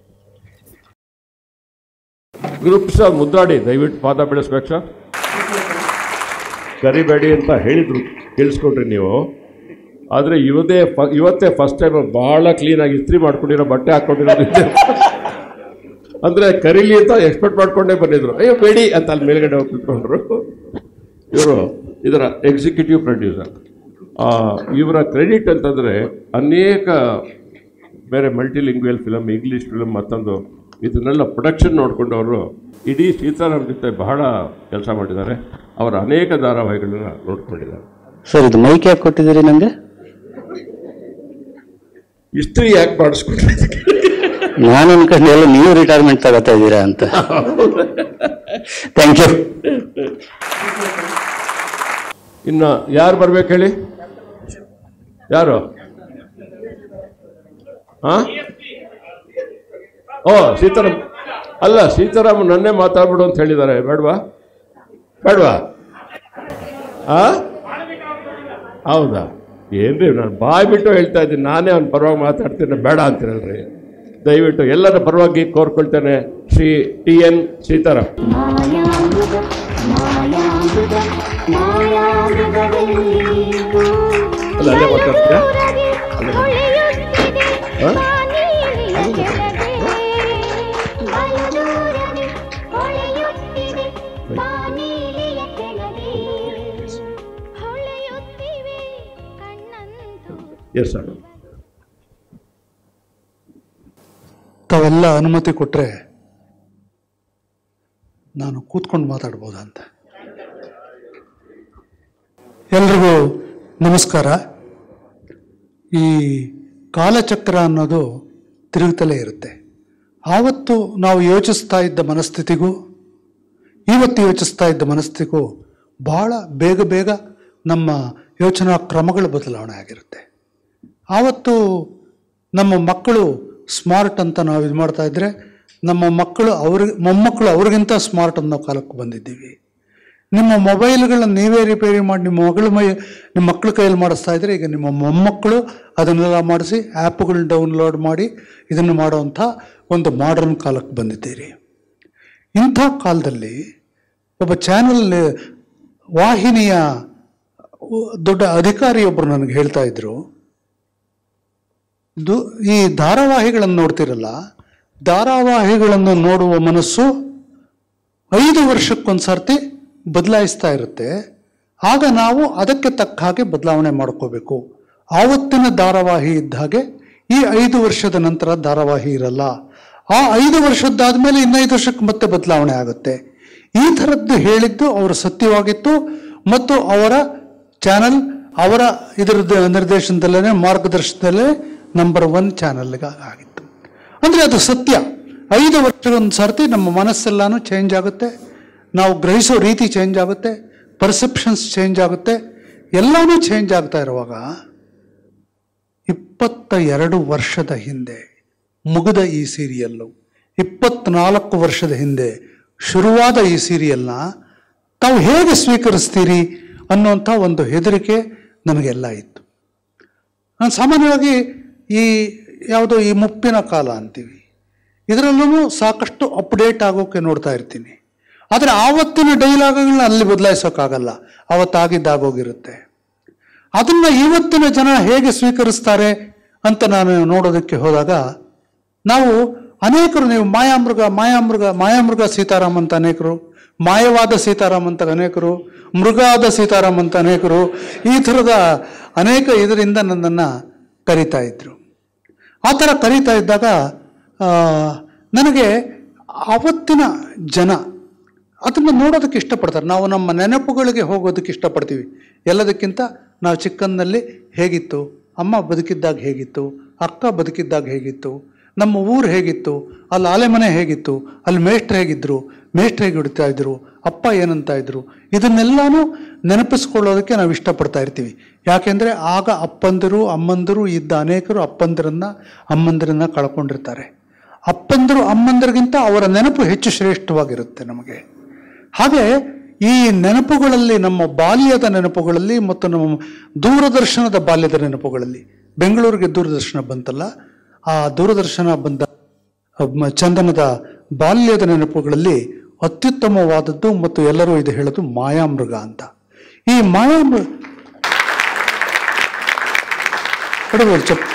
S2: ಗ್ರೂಪ್ ಸರ್ ಮುದ್ದಾಡಿ ದಯವಿಟ್ಟು ಪಾದ ಬೆಳೆಸ್ಬೇಕು ಸರ್ ಕರಿಬೇಡಿ ಅಂತ ಹೇಳಿದ್ರು ಕೇಳಿಸ್ಕೊಡ್ರಿ ನೀವು ಆದರೆ ಇವತ್ತೇ ಫ ಇವತ್ತೇ ಫಸ್ಟ್ ಟೈಮ್ ಭಾಳ ಕ್ಲೀನಾಗಿ ಇಸ್ತ್ರಿ ಮಾಡ್ಕೊಂಡಿರೋ ಬಟ್ಟೆ ಹಾಕ್ಕೊಂಡಿರೋದು ಇದೆ. ಅಂದರೆ ಕರೀಲಿ ಅಂತ ಎಕ್ಸ್ಪೆಕ್ಟ್ ಮಾಡ್ಕೊಂಡೇ ಬಂದಿದ್ರು ಅಯ್ಯೋ ಬೇಡಿ ಅಂತ ಅಲ್ಲಿ ಮೇಲ್ಗಡೆ ಹೋಗಿ ಕೂತ್ಕೊಂಡ್ರು ಇವರು ಇದರ ಎಕ್ಸಿಕ್ಯೂಟಿವ್ ಪ್ರೊಡ್ಯೂಸರ್ ಇವರ ಕ್ರೆಡಿಟ್ ಅಂತಂದರೆ ಅನೇಕ ಬೇರೆ ಮಲ್ಟಿಲಿಂಗ್ವಲ್ ಫಿಲಮ್ ಇಂಗ್ಲೀಷ್ ಫಿಲಮ್ ಮತ್ತೊಂದು ಇದನ್ನೆಲ್ಲ ಪ್ರೊಡಕ್ಷನ್ ನೋಡಿಕೊಂಡು ಅವರು ಇಡೀ ಸೀತಾರಾಮ್ ಜೊತೆ ಬಹಳ ಕೆಲಸ ಮಾಡಿದ್ದಾರೆ ಅವರ ಅನೇಕ ಧಾರಾವಾಹಿಗಳನ್ನ ನೋಡ್ಕೊಂಡಿದ್ದಾರೆ
S9: ಸರ್ ಇದು ಮೈಕ್ ಯಾಕೆ ಕೊಟ್ಟಿದ್ದೀರಿ ನನಗೆ
S2: ಇಸ್ತ್ರಿ ಯಾಕೆ ಮಾಡಿಸ್ಕೊಂಡ್ರೆ
S9: ನಾನು ಅನ್ಕೊಂಡು ಎಲ್ಲ ನೀವು ರಿಟೈರ್ಮೆಂಟ್ ತಗೋತಾ ಇದ್ದೀರಾ ಅಂತ ಥ್ಯಾಂಕ್ ಯು
S2: ಇನ್ನು ಯಾರು ಬರ್ಬೇಕು ಹೇಳಿ ಯಾರು ಹಾ ಓ ಸೀತಾರಾಮ್ ಅಲ್ಲ ಸೀತಾರಾಮ್ ನನ್ನೇ ಮಾತಾಡ್ಬಿಡು ಅಂತ ಹೇಳಿದ್ದಾರೆ ಬೇಡವಾ ಬೇಡವಾ ಆ ಹೌದಾ ಏನ್ರಿ ನಾನು ಬಾಯ್ ಬಿಟ್ಟು ಹೇಳ್ತಾ ಇದ್ದೀನಿ ನಾನೇ ಅವ್ನ ಪರವಾಗಿ ಮಾತಾಡ್ತೀನಿ ಬೇಡ ಅಂತೀರಲ್ರಿ ದಯವಿಟ್ಟು ಎಲ್ಲರ ಪರವಾಗಿ ಕೋರ್ಕೊಳ್ತೇನೆ ಶ್ರೀ ಟಿ ಎನ್ ಸೀತಾರಾಮ್
S1: ಮಾಯಾಮೃಗ ಮಾಯಾಮೃಗ ಮಾಯಾಮೃಗವೆಲ್ಲಿಗೂ
S2: ಅಲ್ಲ ಅಲ್ಲೇ ಮಾತಾಡ್ತೀರಾ ಅಲ್ಲೇ
S1: ಹೊಳೆಯುತ್ತಿದೆ
S2: ಹಾ?
S1: ಬಾನೀಲಿಯ ಕೆಳಗೆ. ಬಲದೂರನೆ ಹೊಳೆಯುತ್ತಿದೆ ಬಾನೀಲಿಯ ಕೆಳಗೆ. ಹೊಳೆಯುತ್ತಿವೆ ಕಣ್ಣಂತೂ
S2: ಎಸ್ ಸರ್
S10: ತಾವೆಲ್ಲ ಅನುಮತಿ ಕೊಟ್ಟರೆ ನಾನು ಕೂತ್ಕೊಂಡು ಮಾತಾಡ್ಬೋದಾ ಅಂತ ಎಲ್ರಿಗೂ ನಮಸ್ಕಾರ ಈ ಕಾಲಚಕ್ರ ಅನ್ನೋದು ತಿರುಗುತ್ತಲೇ ಇರುತ್ತೆ ಆವತ್ತು ನಾವು ಯೋಚಿಸ್ತಾ ಇದ್ದ ಮನಸ್ಥಿತಿಗೂ ಇವತ್ತು ಯೋಚಿಸ್ತಾ ಇದ್ದ ಮನಸ್ಥಿತಿಗೂ ಭಾಳ ಬೇಗ ಬೇಗ ನಮ್ಮ ಯೋಚನಾ ಕ್ರಮಗಳು ಬದಲಾವಣೆ ಆಗಿರುತ್ತೆ ಆವತ್ತು ನಮ್ಮ ಮಕ್ಕಳು ಸ್ಮಾರ್ಟ್ ಅಂತ ನಾವು ಇದು ಮಾಡ್ತಾ ಇದ್ರೆ ನಮ್ಮ ಮಕ್ಕಳು ಅವ್ರಿಗೆ ಮೊಮ್ಮಕ್ಕಳು ಅವ್ರಿಗಿಂತ ಸ್ಮಾರ್ಟ್ ಅನ್ನೋ ಕಾಲಕ್ಕೆ ಬಂದಿದ್ದೀವಿ ನಿಮ್ಮ ಮೊಬೈಲ್ಗಳನ್ನ ನೀವೇ ರಿಪೇರಿ ಮಾಡಿ ನಿಮ್ಮ ಮಗಳ ಮೈ ನಿಮ್ಮ ಮಕ್ಕಳ ಕೈಯಲ್ಲಿ ಮಾಡಿಸ್ತಾ ಇದ್ರೆ ಈಗ ನಿಮ್ಮ ಮೊಮ್ಮಕ್ಕಳು ಅದನ್ನೆಲ್ಲ ಮಾಡಿಸಿ ಆ್ಯಪ್ಗಳನ್ನ ಡೌನ್ಲೋಡ್ ಮಾಡಿ ಇದನ್ನು ಮಾಡುವಂಥ ಒಂದು ಮಾಡರ್ನ್ ಕಾಲಕ್ಕೆ ಬಂದಿದ್ದೀರಿ ಇಂಥ ಕಾಲದಲ್ಲಿ ಒಬ್ಬ ಚಾನಲ್ ವಾಹಿನಿಯ ದೊಡ್ಡ ಅಧಿಕಾರಿಯೊಬ್ಬರು ನನಗೆ ಹೇಳ್ತಾ ಇದ್ರು ದು ಈ ಧಾರಾವಾಹಿಗಳನ್ನು ನೋಡ್ತಿರಲ್ಲ ಧಾರಾವಾಹಿಗಳನ್ನು ನೋಡುವ ಮನಸ್ಸು ಐದು ವರ್ಷಕ್ಕೊಂದು ಸರ್ತಿ ಬದಲಾಯಿಸ್ತಾ ಇರುತ್ತೆ ಆಗ ನಾವು ಅದಕ್ಕೆ ತಕ್ಕ ಹಾಗೆ ಬದಲಾವಣೆ ಮಾಡ್ಕೋಬೇಕು ಆವತ್ತಿನ ಧಾರಾವಾಹಿ ಇದ್ದ ಹಾಗೆ ಈ ಐದು ವರ್ಷದ ನಂತರ ಧಾರಾವಾಹಿ ಇರಲ್ಲ ಆ ಐದು ವರ್ಷದ್ದಾದ್ಮೇಲೆ ಇನ್ನೈದು ವರ್ಷಕ್ಕೆ ಮತ್ತೆ ಬದಲಾವಣೆ ಆಗುತ್ತೆ ಈ ಥರದ್ದು ಹೇಳಿದ್ದು ಅವರ ಸತ್ಯವಾಗಿತ್ತು ಮತ್ತು ಅವರ ಚಾನಲ್ ಅವರ ಇದರ ನಿರ್ದೇಶನದಲ್ಲೇ ಮಾರ್ಗದರ್ಶನದಲ್ಲೇ ನಂಬರ್ ಒನ್ ಚಾನಲ್ಗೆ ಆಗಿತ್ತು ಅಂದರೆ ಅದು ಸತ್ಯ ಐದು ವರ್ಷಕ್ಕೊಂದು ಸರ್ತಿ ನಮ್ಮ ಮನಸ್ಸೆಲ್ಲಾನು ಚೇಂಜ್ ಆಗುತ್ತೆ ನಾವು ಗ್ರಹಿಸೋ ರೀತಿ ಚೇಂಜ್ ಆಗುತ್ತೆ ಪರ್ಸೆಪ್ಷನ್ಸ್ ಚೇಂಜ್ ಆಗುತ್ತೆ ಎಲ್ಲವೂ ಚೇಂಜ್ ಆಗ್ತಾ ಇರುವಾಗ ಇಪ್ಪತ್ತ ಎರಡು ವರ್ಷದ ಹಿಂದೆ ಮುಗಿದ ಈ ಸೀರಿಯಲ್ಲು ಇಪ್ಪತ್ನಾಲ್ಕು ವರ್ಷದ ಹಿಂದೆ ಶುರುವಾದ ಈ ಸೀರಿಯಲ್ನ ತಾವು ಹೇಗೆ ಸ್ವೀಕರಿಸ್ತೀರಿ ಅನ್ನುವಂಥ ಒಂದು ಹೆದರಿಕೆ ನನಗೆಲ್ಲ ಇತ್ತು ನಾನು ಸಾಮಾನ್ಯವಾಗಿ ಈ ಯಾವುದೋ ಈ ಮುಪ್ಪಿನ ಕಾಲ ಅಂತೀವಿ ಇದರಲ್ಲೂ ಸಾಕಷ್ಟು ಅಪ್ಡೇಟ್ ಆಗೋಕೆ ನೋಡ್ತಾ ಇರ್ತೀನಿ ಆದರೆ ಆವತ್ತಿನ ಡೈಲಾಗ್ಗಳನ್ನ ಅಲ್ಲಿ ಬದಲಾಯಿಸೋಕ್ಕಾಗಲ್ಲ ಅವತ್ತಾಗಿದ್ದಾಗೋಗಿರುತ್ತೆ ಅದನ್ನ ಇವತ್ತಿನ ಜನ ಹೇಗೆ ಸ್ವೀಕರಿಸ್ತಾರೆ ಅಂತ ನಾನು ನೋಡೋದಕ್ಕೆ ಹೋದಾಗ ನಾವು ಅನೇಕರು ನೀವು ಮಾಯಾಮೃಗ ಮಾಯಾಮೃಗ ಮಾಯಾಮೃಗ ಸೀತಾರಾಮ್ ಅಂತ ಅನೇಕರು ಮಾಯವಾದ ಸೀತಾರಾಮ್ ಅಂತ ಅನೇಕರು ಮೃಗಾದ ಸೀತಾರಾಮ್ ಅಂತ ಅನೇಕರು ಈ ಥರದ ಅನೇಕ ಇದರಿಂದ ನನ್ನನ್ನು ಕರೀತಾ ಇದ್ರು ಆ ಥರ ಕರೀತಾ ಇದ್ದಾಗ ಆ, ನನಗೆ ಆವತ್ತಿನ ಜನ ಅದನ್ನು ನೋಡೋದಕ್ಕೆ ಇಷ್ಟಪಡ್ತಾರೆ ನಾವು ನಮ್ಮ ನೆನಪುಗಳಿಗೆ ಹೋಗೋದಕ್ಕೆ ಇಷ್ಟಪಡ್ತೀವಿ ಎಲ್ಲದಕ್ಕಿಂತ ನಾವು ಚಿಕ್ಕಂದಲ್ಲಿ ಹೇಗಿತ್ತು ಅಮ್ಮ ಬದುಕಿದ್ದಾಗ ಹೇಗಿತ್ತು ಅಕ್ಕ ಬದುಕಿದ್ದಾಗ ಹೇಗಿತ್ತು ನಮ್ಮ ಊರು ಹೇಗಿತ್ತು ಅಲ್ಲಿ ಆಲೆಮನೆ ಹೇಗಿತ್ತು ಅಲ್ಲಿ ಮೇಷ್ಟ್ರು ಹೇಗಿದ್ರು ಮೇಷ್ಟ್ರು ಹೇಗೆ ಹಿಡಿತಾ ಇದ್ರು ಅಪ್ಪ ಏನಂತ ಇದ್ರು ಇದನ್ನೆಲ್ಲಾನು ನೆನಪಿಸ್ಕೊಳ್ಳೋದಕ್ಕೆ ನಾವು ಇಷ್ಟಪಡ್ತಾ ಇರ್ತೀವಿ ಯಾಕೆಂದರೆ ಆಗ ಅಪ್ಪಂದಿರು ಅಮ್ಮಂದಿರು ಇದ್ದ ಅನೇಕರು ಅಪ್ಪಂದಿರನ್ನ ಅಮ್ಮಂದಿರನ್ನ ಕಳ್ಕೊಂಡಿರ್ತಾರೆ ಅಪ್ಪಂದಿರು ಅಮ್ಮಂದಿರಿಗಿಂತ ಅವರ ನೆನಪು ಹೆಚ್ಚು ಶ್ರೇಷ್ಠವಾಗಿರುತ್ತೆ ನಮಗೆ ಹಾಗೆ ಈ ನೆನಪುಗಳಲ್ಲಿ ನಮ್ಮ ಬಾಲ್ಯದ ನೆನಪುಗಳಲ್ಲಿ ಮತ್ತು ನಮ್ಮ ದೂರದರ್ಶನದ ಬಾಲ್ಯದ ನೆನಪುಗಳಲ್ಲಿ ಬೆಂಗಳೂರಿಗೆ ದೂರದರ್ಶನ ಬಂತಲ್ಲ ಆ ದೂರದರ್ಶನ ಬಂದ ಮ- ಚಂದನದ ಬಾಲ್ಯದ ನೆನಪುಗಳಲ್ಲಿ ಅತ್ಯುತ್ತಮವಾದದ್ದು ಮತ್ತು ಎಲ್ಲರೂ ಇದು ಹೇಳೋದು ಮಾಯಾಮೃಗ ಅಂತ ಈ ಮಾಯಾಮೃಗ ಹೊಡಬಹುದು ಚಪ್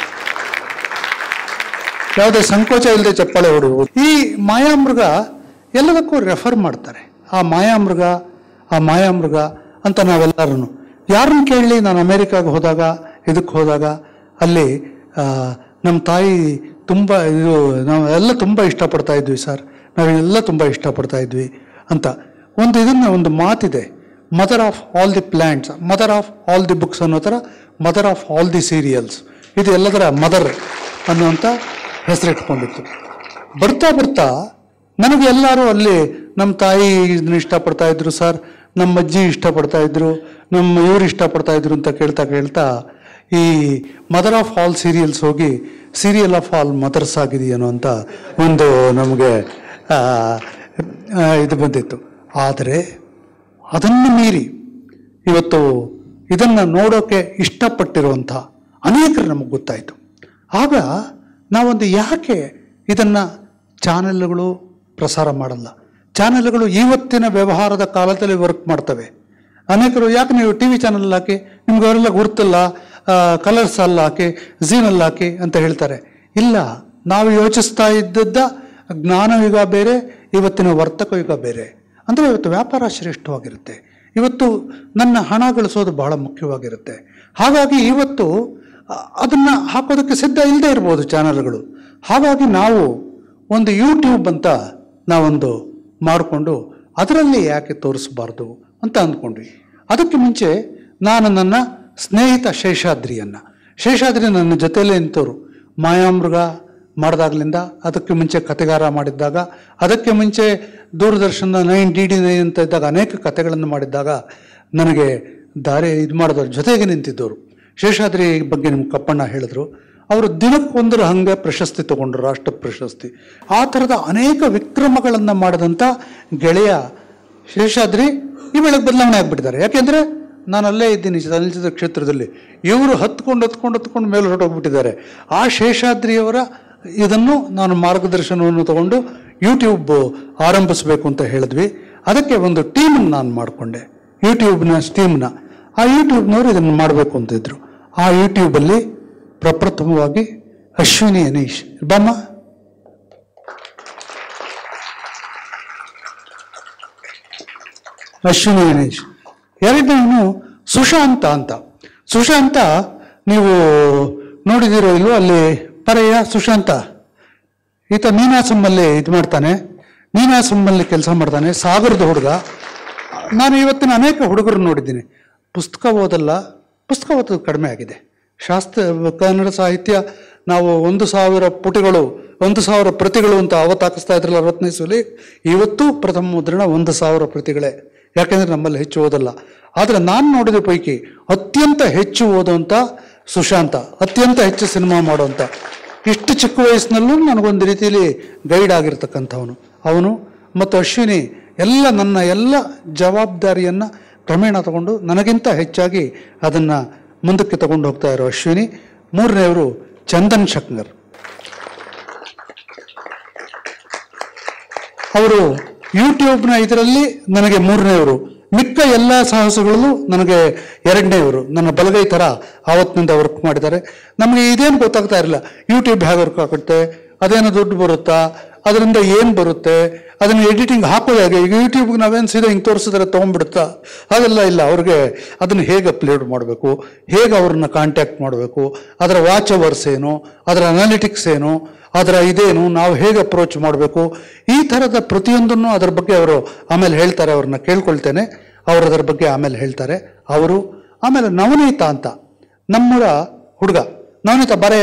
S10: ಯಾವುದೇ ಸಂಕೋಚ ಇಲ್ಲದೆ ಚಪ್ಪಾಳೆ ಹೊಡೆಯುವುದು ಈ ಮಾಯಾಮೃಗ ಎಲ್ಲದಕ್ಕೂ ರೆಫರ್ ಮಾಡ್ತಾರೆ ಆ ಮಾಯಾಮೃಗ ಆ ಮಾಯಾಮೃಗ ಅಂತ ನಾವೆಲ್ಲರೂ ಯಾರನ್ನ ಕೇಳಲಿ ನಾನು ಅಮೇರಿಕಾಗೆ ಹೋದಾಗ ಇದಕ್ಕೆ ಹೋದಾಗ ಅಲ್ಲಿ ಆ, ನಮ್ಮ ತಾಯಿ ತುಂಬ ಇದು ನಾವು ಎಲ್ಲ ತುಂಬ ಇಷ್ಟಪಡ್ತಾ ಇದ್ವಿ ಸರ್ ನಾವೆಲ್ಲ ತುಂಬ ಇಷ್ಟಪಡ್ತಾ ಇದ್ವಿ ಅಂತ ಒಂದು ಇದನ್ನ ಒಂದು ಮಾತಿದೆ mother of all the plants mother of all the books ಅನ್ನೋ ಥರ mother of all the serials ಇದು ಎಲ್ಲದರ ಮದರ್ ಅನ್ನುವಂಥ ಹೆಸರಿಟ್ಕೊಂಡಿತ್ತು ಬರ್ತಾ ಬರ್ತಾ ನನಗೆ ಎಲ್ಲರೂ ಅಲ್ಲಿ ನಮ್ಮ ತಾಯಿ ಇದನ್ನ ಇಷ್ಟಪಡ್ತಾ ಇದ್ರು ಸರ್ ನಮ್ಮ ಅಜ್ಜಿ ಇಷ್ಟಪಡ್ತಾ ಇದ್ರು ನಮ್ಮ ಇವ್ರು ಇಷ್ಟಪಡ್ತಾ ಇದ್ರು ಅಂತ ಕೇಳ್ತಾ ಕೇಳ್ತಾ ಈ ಮದರ್ ಆಫ್ ಆಲ್ ಸೀರಿಯಲ್ಸ್ ಹೋಗಿ ಸೀರಿಯಲ್ ಆಫ್ ಆಲ್ ಮದರ್ಸ್ ಆಗಿದೆಯೇನೋ ಅಂತ ಒಂದು ನಮಗೆ ಆ, ಆ, ಇದು ಬಂದಿತ್ತು ಆದರೆ ಅದನ್ನು ಮೀರಿ ಇವತ್ತು ಇದನ್ನು ನೋಡೋಕೆ ಇಷ್ಟಪಟ್ಟಿರುವಂಥ ಅನೇಕರು ನಮಗೆ ಗೊತ್ತಾಯಿತು ಆಗ ನಾವೊಂದು ಯಾಕೆ ಇದನ್ನು ಚಾನೆಲ್ಗಳು ಪ್ರಸಾರ ಮಾಡಲ್ಲ ಚಾನೆಲ್ಗಳು ಇವತ್ತಿನ ವ್ಯವಹಾರದ ಕಾಲದಲ್ಲಿ ವರ್ಕ್ ಮಾಡ್ತವೆ ಅನೇಕರು ಯಾಕೆ ನೀವು ಟಿ ವಿ ಚಾನಲ್ ಹಾಕಿ ನಿಮ್ಗೆ ಅವರೆಲ್ಲ ಗುರುತಿಲ್ಲ ಕಲರ್ಸ್ ಅಲ್ಲಿ ಹಾಕಿ ಝೀನಲ್ಲಿ ಹಾಕಿ ಅಂತ ಹೇಳ್ತಾರೆ ಇಲ್ಲ ನಾವು ಯೋಚಿಸ್ತಾ ಇದ್ದದ್ದ ಜ್ಞಾನಯುಗ ಬೇರೆ ಇವತ್ತಿನ ವರ್ತಕ ಯುಗ ಬೇರೆ ಅಂದರೆ ಇವತ್ತು ವ್ಯಾಪಾರ ಶ್ರೇಷ್ಠವಾಗಿರುತ್ತೆ ಇವತ್ತು ನನ್ನ ಹಣ ಗಳಿಸೋದು ಬಹಳ ಮುಖ್ಯವಾಗಿರುತ್ತೆ ಹಾಗಾಗಿ ಇವತ್ತು ಅದನ್ನು ಹಾಕೋದಕ್ಕೆ ಸಿದ್ಧ ಇಲ್ಲದೆ ಇರ್ಬೋದು ಚಾನಲ್ಗಳು ಹಾಗಾಗಿ ನಾವು ಒಂದು ಯೂಟ್ಯೂಬ್ ಅಂತ ನಾವೊಂದು ಮಾಡಿಕೊಂಡು ಅದರಲ್ಲಿ ಯಾಕೆ ತೋರಿಸಬಾರ್ದು ಅಂತ ಅಂದ್ಕೊಂಡ್ವಿ ಅದಕ್ಕೆ ಮುಂಚೆ ನಾನು ನನ್ನ ಸ್ನೇಹಿತ ಶೇಷಾದ್ರಿಯನ್ನು ಶೇಷಾದ್ರಿ ನನ್ನ ಜೊತೆಯಲ್ಲೇ ನಿಂತವರು ಮಾಯಾಮೃಗ ಮಾಡಿದಾಗ್ಲಿಂದ ಅದಕ್ಕೆ ಮುಂಚೆ ಕತೆಗಾರ ಮಾಡಿದ್ದಾಗ ಅದಕ್ಕೆ ಮುಂಚೆ ದೂರದರ್ಶನದ ನೈನ್ ಡಿ ಡಿ ನೈನ್ ಅಂತ ಇದ್ದಾಗ ಅನೇಕ ಕತೆಗಳನ್ನು ಮಾಡಿದ್ದಾಗ ನನಗೆ ದಾರಿ ಇದು ಮಾಡಿದವ್ರ ಜೊತೆಗೆ ನಿಂತಿದ್ದವರು ಶೇಷಾದ್ರಿ ಬಗ್ಗೆ ನಿಮ್ಮ ಕಪ್ಪಣ್ಣ ಹೇಳಿದ್ರು ಅವರು ದಿನಕ್ಕೊಂದರ ಹಂಗೆ ಪ್ರಶಸ್ತಿ ತಗೊಂಡ್ರು ರಾಷ್ಟ್ರ ಪ್ರಶಸ್ತಿ ಆ ಥರದ ಅನೇಕ ವಿಕ್ರಮಗಳನ್ನು ಮಾಡಿದಂಥ ಗೆಳೆಯ ಶೇಷಾದ್ರಿ ಈ ವೇಳೆಗೆ ಬದಲಾವಣೆ ಆಗಿಬಿಟ್ಟಿದ್ದಾರೆ ಯಾಕೆಂದರೆ ನಾನು ಅಲ್ಲೇ ಇದ್ದೀನಿ ಚಲನಚಿತ್ರ ಕ್ಷೇತ್ರದಲ್ಲಿ ಇವರು ಹತ್ಕೊಂಡು ಹತ್ಕೊಂಡು ಹತ್ಕೊಂಡು ಮೇಲೆ ಹೊರಟೋಗ್ಬಿಟ್ಟಿದ್ದಾರೆ ಆ ಶೇಷಾದ್ರಿಯವರ ಇದನ್ನು ನಾನು ಮಾರ್ಗದರ್ಶನವನ್ನು ತಗೊಂಡು ಯೂಟ್ಯೂಬ್ ಆರಂಭಿಸಬೇಕು ಅಂತ ಹೇಳಿದ್ವಿ ಅದಕ್ಕೆ ಒಂದು ಟೀಮನ್ನು ನಾನು ಮಾಡಿಕೊಂಡೆ ಯೂಟ್ಯೂಬ್ನ ಟೀಮ್ನ ಆ ಯೂಟ್ಯೂಬ್ನವರು ಇದನ್ನು ಮಾಡಬೇಕು ಅಂತಿದ್ರು ಆ ಯೂಟ್ಯೂಬಲ್ಲಿ ಪ್ರಪ್ರಥಮವಾಗಿ ಅಶ್ವಿನಿ ಅನೀಶ್ ಬಮ್ಮ ಅಶ್ವಿನಿ ಗಣೇಶ್ ಎರಡನೇವನು ಸುಶಾಂತ ಅಂತ ಸುಶಾಂತ ನೀವು ನೋಡಿದಿರೋ ಇಲ್ವೋ ಅಲ್ಲಿ ಪರಯ್ಯ ಸುಶಾಂತ ಈತ ನೀನಾಸಮ್ಮಲ್ಲಿ ಇದು ಮಾಡ್ತಾನೆ ನೀನಾಸಮ್ಮಲ್ಲಿ ಕೆಲಸ ಮಾಡ್ತಾನೆ ಸಾಗರದ ಹುಡುಗ ನಾನು ಇವತ್ತಿನ ಅನೇಕ ಹುಡುಗರು ನೋಡಿದ್ದೀನಿ ಪುಸ್ತಕ ಓದಲ್ಲ ಪುಸ್ತಕ ಓದೋದು ಕಡಿಮೆ ಆಗಿದೆ ಶಾಸ್ತ್ರ ಕನ್ನಡ ಸಾಹಿತ್ಯ ನಾವು ಒಂದು ಸಾವಿರ ಪುಟಗಳು ಒಂದು ಸಾವಿರ ಪ್ರತಿಗಳು ಅಂತ ಅವತ್ತು ಹಾಕಿಸ್ತಾ ಇದ್ರಲ್ಲ ಅರವತ್ತನೇ ಸಲ ಇವತ್ತು ಪ್ರಥಮ ಮುದ್ರಣ ಒಂದು ಸಾವಿರ ಪ್ರತಿಗಳೇ ಯಾಕೆಂದ್ರೆ ನಮ್ಮಲ್ಲಿ ಹೆಚ್ಚು ಓದಲ್ಲ ಆದರೆ ನಾನು ನೋಡಿದ ಪೈಕಿ ಅತ್ಯಂತ ಹೆಚ್ಚು ಓದುವಂಥ ಸುಶಾಂತ ಅತ್ಯಂತ ಹೆಚ್ಚು ಸಿನಿಮಾ ಮಾಡುವಂಥ ಇಷ್ಟು ಚಿಕ್ಕ ವಯಸ್ಸಿನಲ್ಲೂ ನನಗೊಂದು ರೀತಿಯಲ್ಲಿ ಗೈಡ್ ಆಗಿರ್ತಕ್ಕಂಥವನು ಅವನು ಮತ್ತು ಅಶ್ವಿನಿ ಎಲ್ಲ ನನ್ನ ಎಲ್ಲ ಜವಾಬ್ದಾರಿಯನ್ನು ಕ್ರಮೇಣ ತಗೊಂಡು ನನಗಿಂತ ಹೆಚ್ಚಾಗಿ ಅದನ್ನು ಮುಂದಕ್ಕೆ ತಗೊಂಡು ಹೋಗ್ತಾ ಇರೋ ಅಶ್ವಿನಿ ಮೂರನೆಯವರು ಚಂದನ್ ಶಕ್ನರ್ ಅವರು ಯೂಟ್ಯೂಬ್ನ ಇದರಲ್ಲಿ ನನಗೆ ಮೂರನೇವರು ಮಿಕ್ಕ ಎಲ್ಲ ಸಾಹಸಗಳಲ್ಲೂ ನನಗೆ ಎರಡನೇವರು ನನ್ನ ಬಲಗೈ ಥರ ಆವತ್ತಿನಿಂದ ವರ್ಕ್ ಮಾಡಿದ್ದಾರೆ ನಮಗೆ ಇದೇನು ಗೊತ್ತಾಗ್ತಾ ಇರಲಿಲ್ಲ ಯೂಟ್ಯೂಬ್ ಹೇಗೆ ವರ್ಕ್ ಆಗುತ್ತೆ ಅದೇನು ದುಡ್ಡು ಬರುತ್ತಾ ಅದರಿಂದ ಏನು ಬರುತ್ತೆ ಅದನ್ನು ಎಡಿಟಿಂಗ್ ಹಾಕೋದು ಹೇಗೆ ಈಗ ಯೂಟ್ಯೂಬ್ಗೆ ನಾವೇನು ಸೀದಾ ಹಿಂಗೆ ತೋರಿಸಿದ್ರೆ ತೊಗೊಂಡ್ಬಿಡುತ್ತಾ ಹಾಗೆಲ್ಲ ಇಲ್ಲ ಅವ್ರಿಗೆ ಅದನ್ನು ಹೇಗೆ ಅಪ್ಲೋಡ್ ಮಾಡಬೇಕು ಹೇಗೆ ಅವ್ರನ್ನ ಕಾಂಟ್ಯಾಕ್ಟ್ ಮಾಡಬೇಕು ಅದರ ವಾಚ್ ಅವರ್ಸ್ ಏನು ಅದರ ಅನಾಲಿಟಿಕ್ಸ್ ಏನು ಅದರ ಇದೇನು ನಾವು ಹೇಗೆ ಅಪ್ರೋಚ್ ಮಾಡಬೇಕು ಈ ಥರದ ಪ್ರತಿಯೊಂದನ್ನು ಅದರ ಬಗ್ಗೆ ಅವರು ಆಮೇಲೆ ಹೇಳ್ತಾರೆ ಅವ್ರನ್ನ ಕೇಳ್ಕೊಳ್ತೇನೆ ಅವರು ಅದರ ಬಗ್ಗೆ ಆಮೇಲೆ ಹೇಳ್ತಾರೆ ಅವರು ಆಮೇಲೆ ನವನೀತ ಅಂತ ನಮ್ಮೂರ ಹುಡುಗ ನವನೀತ ಬರೆಯ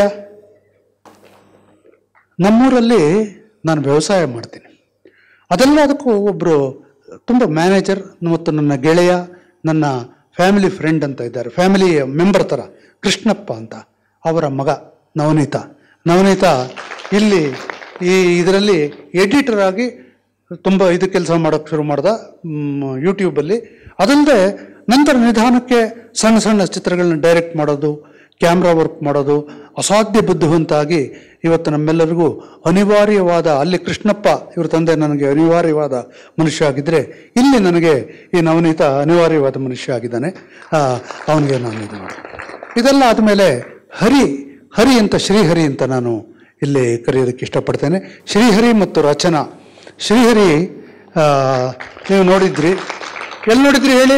S10: ನಮ್ಮೂರಲ್ಲಿ ನಾನು ವ್ಯವಸಾಯ ಮಾಡ್ತೀನಿ ಅದೆಲ್ಲದಕ್ಕೂ ಒಬ್ಬರು ತುಂಬ ಮ್ಯಾನೇಜರ್ ಮತ್ತು ನನ್ನ ಗೆಳೆಯ ನನ್ನ ಫ್ಯಾಮಿಲಿ ಫ್ರೆಂಡ್ ಅಂತ ಇದ್ದಾರೆ ಫ್ಯಾಮಿಲಿ ಮೆಂಬರ್ ಥರ ಕೃಷ್ಣಪ್ಪ ಅಂತ ಅವರ ಮಗ ನವನೀತ ನವನೀತ ಇಲ್ಲಿ ಈ ಇದರಲ್ಲಿ ಎಡಿಟರ್ ಆಗಿ ತುಂಬ ಇದು ಕೆಲಸ ಮಾಡೋಕ್ಕೆ ಶುರು ಮಾಡ್ದ ಮ್, ಯೂಟ್ಯೂಬಲ್ಲಿ ಅದಲ್ಲದೆ ನಂತರ ನಿಧಾನಕ್ಕೆ ಸಣ್ಣ ಸಣ್ಣ ಚಿತ್ರಗಳನ್ನ ಡೈರೆಕ್ಟ್ ಮಾಡೋದು ಕ್ಯಾಮ್ರಾ ವರ್ಕ್ ಮಾಡೋದು ಅಸಾಧ್ಯ ಬುದ್ಧಿವಂತಾಗಿ ಇವತ್ತು ನಮ್ಮೆಲ್ಲರಿಗೂ ಅನಿವಾರ್ಯವಾದ ಅಲ್ಲಿ ಕೃಷ್ಣಪ್ಪ ಇವ್ರ ತಂದೆ ನನಗೆ ಅನಿವಾರ್ಯವಾದ ಮನುಷ್ಯ ಆಗಿದ್ದರೆ ಇಲ್ಲಿ ನನಗೆ ಈ ನವನೀತ ಅನಿವಾರ್ಯವಾದ ಮನುಷ್ಯ ಆಗಿದ್ದಾನೆ ಆ, ಅವನಿಗೆ ನಾನು ಇದು ಮಾಡಿ ಇದೆಲ್ಲ ಆದಮೇಲೆ ಹರಿ ಹರಿ ಅಂತ ಶ್ರೀಹರಿ ಅಂತ ನಾನು ಇಲ್ಲಿ ಕರೆಯೋದಕ್ಕೆ ಇಷ್ಟಪಡ್ತೇನೆ ಶ್ರೀಹರಿ ಮತ್ತು ರಚನಾ ಶ್ರೀಹರಿ ಆ, ನೀವು ನೋಡಿದ್ರಿ ಎಲ್ಲಿ ನೋಡಿದ್ರಿ ಹೇಳಿ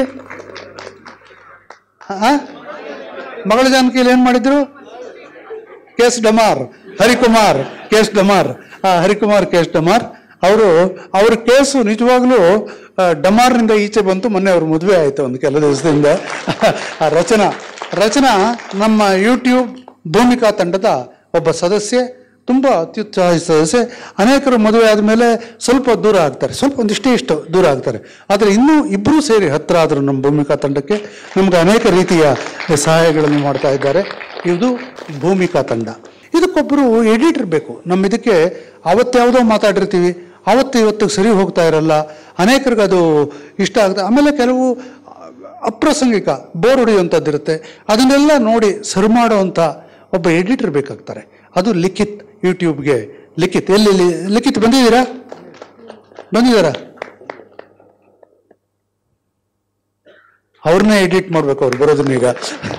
S10: ಆ? ಮಗಳ ಜಾನಕಿಯಲ್ಲಿ ಏನ್ ಮಾಡಿದ್ರು ಕೇಸ್ ಡಮಾರ್ ಹರಿಕುಮಾರ್ ಕೇಸ್ ಡಮಾರ್ ಆ, ಹರಿಕುಮಾರ್ ಕೇಸ್ ಡಮಾರ್ ಅವರು ಅವ್ರ ಕೇಸು ನಿಜವಾಗ್ಲೂ ಆ, ಡಮಾರ್ನಿಂದ ಈಚೆ ಬಂತು ಮೊನ್ನೆ ಅವ್ರ ಮದುವೆ ಆಯ್ತು ಒಂದು ಕೆಲ ದಿವಸದಿಂದ ಆ ರಚನಾ ರಚನಾ ನಮ್ಮ ಯೂಟ್ಯೂಬ್ ಭೂಮಿಕಾ ತಂಡದ ಒಬ್ಬ ಸದಸ್ಯೆ ತುಂಬ ಅತ್ಯುತ್ಸಾಹಿ ಸದಸ್ಯೆ ಅನೇಕರು ಮದುವೆ ಆದಮೇಲೆ ಸ್ವಲ್ಪ ದೂರ ಆಗ್ತಾರೆ ಸ್ವಲ್ಪ ಒಂದಿಷ್ಟೇ ಇಷ್ಟು ದೂರ ಆಗ್ತಾರೆ ಆದರೆ ಇನ್ನೂ ಇಬ್ಬರೂ ಸೇರಿ ಹತ್ರ ಆದರು ನಮ್ಮ ಭೂಮಿಕಾ ತಂಡಕ್ಕೆ ನಮ್ಗೆ ಅನೇಕ ರೀತಿಯ ಸಹಾಯಗಳನ್ನು ಮಾಡ್ತಾ ಇದ್ದಾರೆ ಇದು ಭೂಮಿಕಾ ತಂಡ ಇದಕ್ಕೊಬ್ಬರು ಎಡಿಟರ್ ಬೇಕು ನಮ್ಮ ಇದಕ್ಕೆ ಅವತ್ತ್ಯಾವುದೋ ಮಾತಾಡಿರ್ತೀವಿ ಆವತ್ತು ಇವತ್ತಿಗೆ ಸರಿ ಹೋಗ್ತಾ ಇರಲ್ಲ ಅನೇಕರಿಗೆ ಅದು ಇಷ್ಟ ಆಗುತ್ತೆ ಆಮೇಲೆ ಕೆಲವು ಅಪ್ರಾಸಂಗಿಕ ಬೋರ್ ಹೊಡೆಯುವಂಥದ್ದಿರುತ್ತೆ ಅದನ್ನೆಲ್ಲ ನೋಡಿ ಸರಿ ಮಾಡುವಂಥ ಒಬ್ಬ ಎಡಿಟರ್ ಬೇಕಾಗ್ತಾರೆ ಅದು ಲಿಖಿತ್ ಯೂಟ್ಯೂಬ್ಗೆ ಲಿಖಿತ್ ಎಲ್ಲಿ ಲಿ- ಲಿಖಿತ್ ಬಂದಿದ್ದೀರಾ ಬಂದಿದ್ದಾರಾ ಅವ್ರನ್ನೇ ಎಡಿಟ್ ಮಾಡ್ಬೇಕು ಅವ್ರು ಬರೋದನ್ನ ಈಗ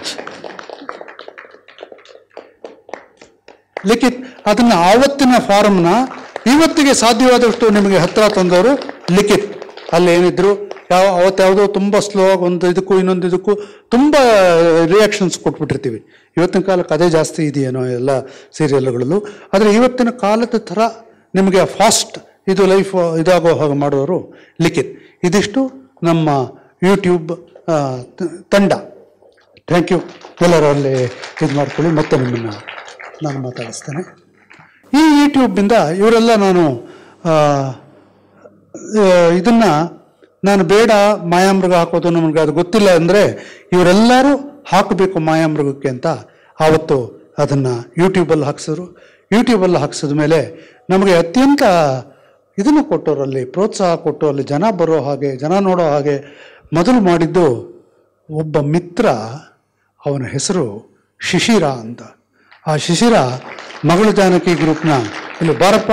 S10: ಲಿಖಿತ್ ಅದನ್ನ ಆವತ್ತಿನ ಫಾರಮ್ನ ಇವತ್ತಿಗೆ ಸಾಧ್ಯವಾದಷ್ಟು ನಿಮಗೆ ಹತ್ರ ತಂದವರು ಲಿಖಿತ್ ಅಲ್ಲಿ ಏನಿದ್ರು ಯಾವ ಅವತ್ತು ಯಾವುದೋ ತುಂಬ ಸ್ಲೋ ಆಗಿ ಒಂದು ಇದಕ್ಕೂ ಇನ್ನೊಂದು ಇದಕ್ಕೂ ತುಂಬ ರಿಯಾಕ್ಷನ್ಸ್ ಕೊಟ್ಬಿಟ್ಟಿರ್ತೀವಿ ಇವತ್ತಿನ ಕಾಲಕ್ಕೆ ಅದೇ ಜಾಸ್ತಿ ಇದೆಯೇನೋ ಎಲ್ಲ ಸೀರಿಯಲ್ಗಳಲ್ಲೂ ಆದರೆ ಇವತ್ತಿನ ಕಾಲದ ಥರ ನಿಮಗೆ ಫಾಸ್ಟ್ ಇದು ಲೈಫ್ ಇದಾಗೋ ಹಾಗೆ ಮಾಡೋರು ಲಿಖಿತ್ ಇದಿಷ್ಟು ನಮ್ಮ ಯೂಟ್ಯೂಬ್ ಆ, ತ- ತಂಡ ಥ್ಯಾಂಕ್ ಯು ಎಲ್ಲರೂ ಅಲ್ಲಿ ಇದು ಮಾಡ್ಕೊಳ್ಳಿ ಮತ್ತೆ ನಿಮ್ಮನ್ನು ನಾನು ಮಾತಾಡಿಸ್ತೇನೆ ಈ ಯೂಟ್ಯೂಬಿಂದ ಇವರೆಲ್ಲ ನಾನು ಆ, ಆ, ಇದನ್ನ ನಾನು ಬೇಡ ಮಾಯಾಮೃಗ ಹಾಕೋದು ನಮಗೆ ಅದು ಗೊತ್ತಿಲ್ಲ ಅಂದರೆ ಇವರೆಲ್ಲರೂ ಹಾಕಬೇಕು ಮಾಯಾಮೃಗಕ್ಕೆ ಅಂತ ಆವತ್ತು ಅದನ್ನು ಯೂಟ್ಯೂಬಲ್ಲಿ ಹಾಕ್ಸಿದ್ರು ಯೂಟ್ಯೂಬಲ್ಲಿ ಹಾಕ್ಸಿದ ಮೇಲೆ ನಮಗೆ ಅತ್ಯಂತ ಇದನ್ನು ಕೊಟ್ಟರು ಅಲ್ಲಿ ಪ್ರೋತ್ಸಾಹ ಕೊಟ್ಟು ಅಲ್ಲಿ ಜನ ಬರೋ ಹಾಗೆ ಜನ ನೋಡೋ ಹಾಗೆ ಮೊದಲು ಮಾಡಿದ್ದು ಒಬ್ಬ ಮಿತ್ರ ಅವನ ಹೆಸರು ಶಿಶಿರ ಅಂತ ಆ ಶಿಶಿರ ಮಗಳು ಜಾನಕಿ ಗ್ರೂಪ್ನ ಇಲ್ಲಿ ಬಾರಪ್ಪ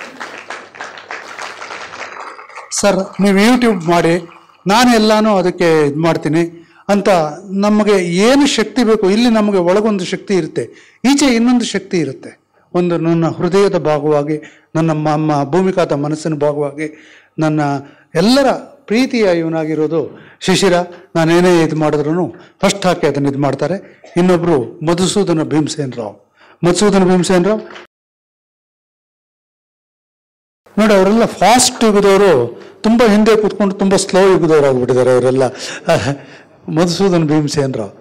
S10: ಸರ್ ನೀವು ಯೂಟ್ಯೂಬ್ ಮಾಡಿ ನಾನು ಎಲ್ಲಾನು ಅದಕ್ಕೆ ಇದು ಮಾಡ್ತೀನಿ ಅಂತ ನಮಗೆ ಏನು ಶಕ್ತಿ ಬೇಕು ಇಲ್ಲಿ ನಮಗೆ ಒಳಗೊಂದು ಶಕ್ತಿ ಇರುತ್ತೆ ಈಚೆ ಇನ್ನೊಂದು ಶಕ್ತಿ ಇರುತ್ತೆ ಒಂದು ನನ್ನ ಹೃದಯದ ಭಾಗವಾಗಿ ನನ್ನ ನಮ್ಮ ಭೂಮಿಕಾದ ಮನಸ್ಸಿನ ಭಾಗವಾಗಿ ನನ್ನ ಎಲ್ಲರ ಪ್ರೀತಿಯ ಇವನಾಗಿರೋದು ಶಿಶಿರ ನಾನೇನೇ ಇದು ಮಾಡಿದ್ರು ಫಸ್ಟ್ ಹಾಕಿ ಅದನ್ನು ಇದು ಮಾಡ್ತಾರೆ ಇನ್ನೊಬ್ಬರು ಮಧುಸೂದನ ಭೀಮಸೇನ್ ರಾವ್ ಮಧುಸೂದನ ಭೀಮಸೇನ್ ರಾವ್ ನೋಡಿ ಅವರೆಲ್ಲ ಫಾಸ್ಟ್ ಯುಗದವರು ತುಂಬ ಹಿಂದೆ ಕೂತ್ಕೊಂಡು ತುಂಬ ಸ್ಲೋ ಯುಗದವ್ರು ಆಗ್ಬಿಟ್ಟಿದ್ದಾರೆ ಅವರೆಲ್ಲ ಮಧುಸೂದನ್ ಭೀಮಸೇನ್ ರಾವ್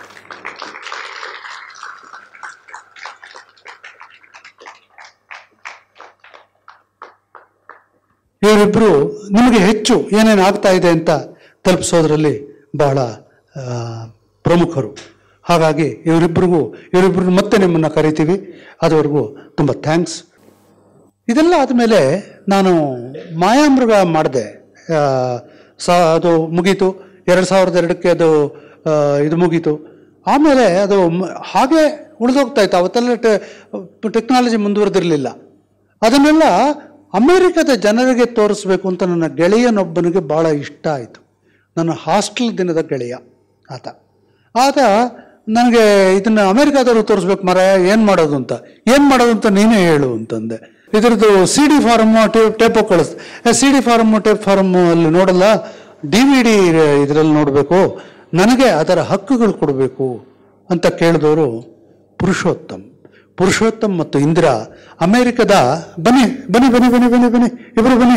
S10: ಇವರಿಬ್ಬರು ನಿಮಗೆ ಹೆಚ್ಚು ಏನೇನು ಆಗ್ತಾ ಇದೆ ಅಂತ ತಲುಪಿಸೋದ್ರಲ್ಲಿ ಬಹಳ ಆ, ಪ್ರಮುಖರು ಹಾಗಾಗಿ ಇವರಿಬ್ಬರಿಗೂ ಇವರಿಬ್ಬರು ಮತ್ತೆ ನಿಮ್ಮನ್ನು ಕರಿತೀವಿ ಅದುವರೆಗೂ ತುಂಬ ಥ್ಯಾಂಕ್ಸ್ ಇದೆಲ್ಲ ಆದಮೇಲೆ ನಾನು ಮಾಯಾಮೃಗ ಮಾಡಿದೆ ಸಾ ಅದು ಮುಗೀತು ಎರಡು ಸಾವಿರದ ಎರಡಕ್ಕೆ ಅದು ಆ, ಇದು ಮುಗೀತು ಆಮೇಲೆ ಅದು ಮ- ಹಾಗೆ ಉಳಿದೋಗ್ತಾ ಇತ್ತು ಅವತ್ತೆಲ್ಲ ಟೆಕ್ನಾಲಜಿ ಮುಂದುವರೆದಿರಲಿಲ್ಲ ಅದನ್ನೆಲ್ಲ ಅಮೆರಿಕದ ಜನರಿಗೆ ತೋರಿಸ್ಬೇಕು ಅಂತ ನನ್ನ ಗೆಳೆಯನೊಬ್ಬನಿಗೆ ಭಾಳ ಇಷ್ಟ ಆಯಿತು ನನ್ನ ಹಾಸ್ಟೆಲ್ ದಿನದ ಗೆಳೆಯ ಆತ ಆತ ನನಗೆ ಇದನ್ನು ಅಮೆರಿಕಾದವರು ತೋರಿಸ್ಬೇಕು ಮರ ಏನು ಮಾಡೋದು ಅಂತ ಏನು ಮಾಡೋದು ಅಂತ ನೀನೇ ಹೇಳು ಅಂತಂದೆ ಇದ್ರದ್ದು C D form tape tape ಕಳಿಸ್ದೆ C D form tape form ಅಲ್ಲಿ ನೋಡಲ್ಲ ಡಿ ವಿ ಡಿ ಇದರಲ್ಲಿ ನೋಡಬೇಕು ನನಗೆ ಅದರ ಹಕ್ಕುಗಳು ಕೊಡಬೇಕು ಅಂತ ಕೇಳಿದವರು ಪುರುಷೋತ್ತಮ್ ಪುರುಷೋತ್ತಮ್ ಮತ್ತು ಇಂದಿರಾ ಅಮೆರಿಕದ ಬನ್ನಿ ಬನ್ನಿ ಬನ್ನಿ ಬನ್ನಿ ಬನ್ನಿ ಬನ್ನಿ ಇಬ್ಬರು ಬನ್ನಿ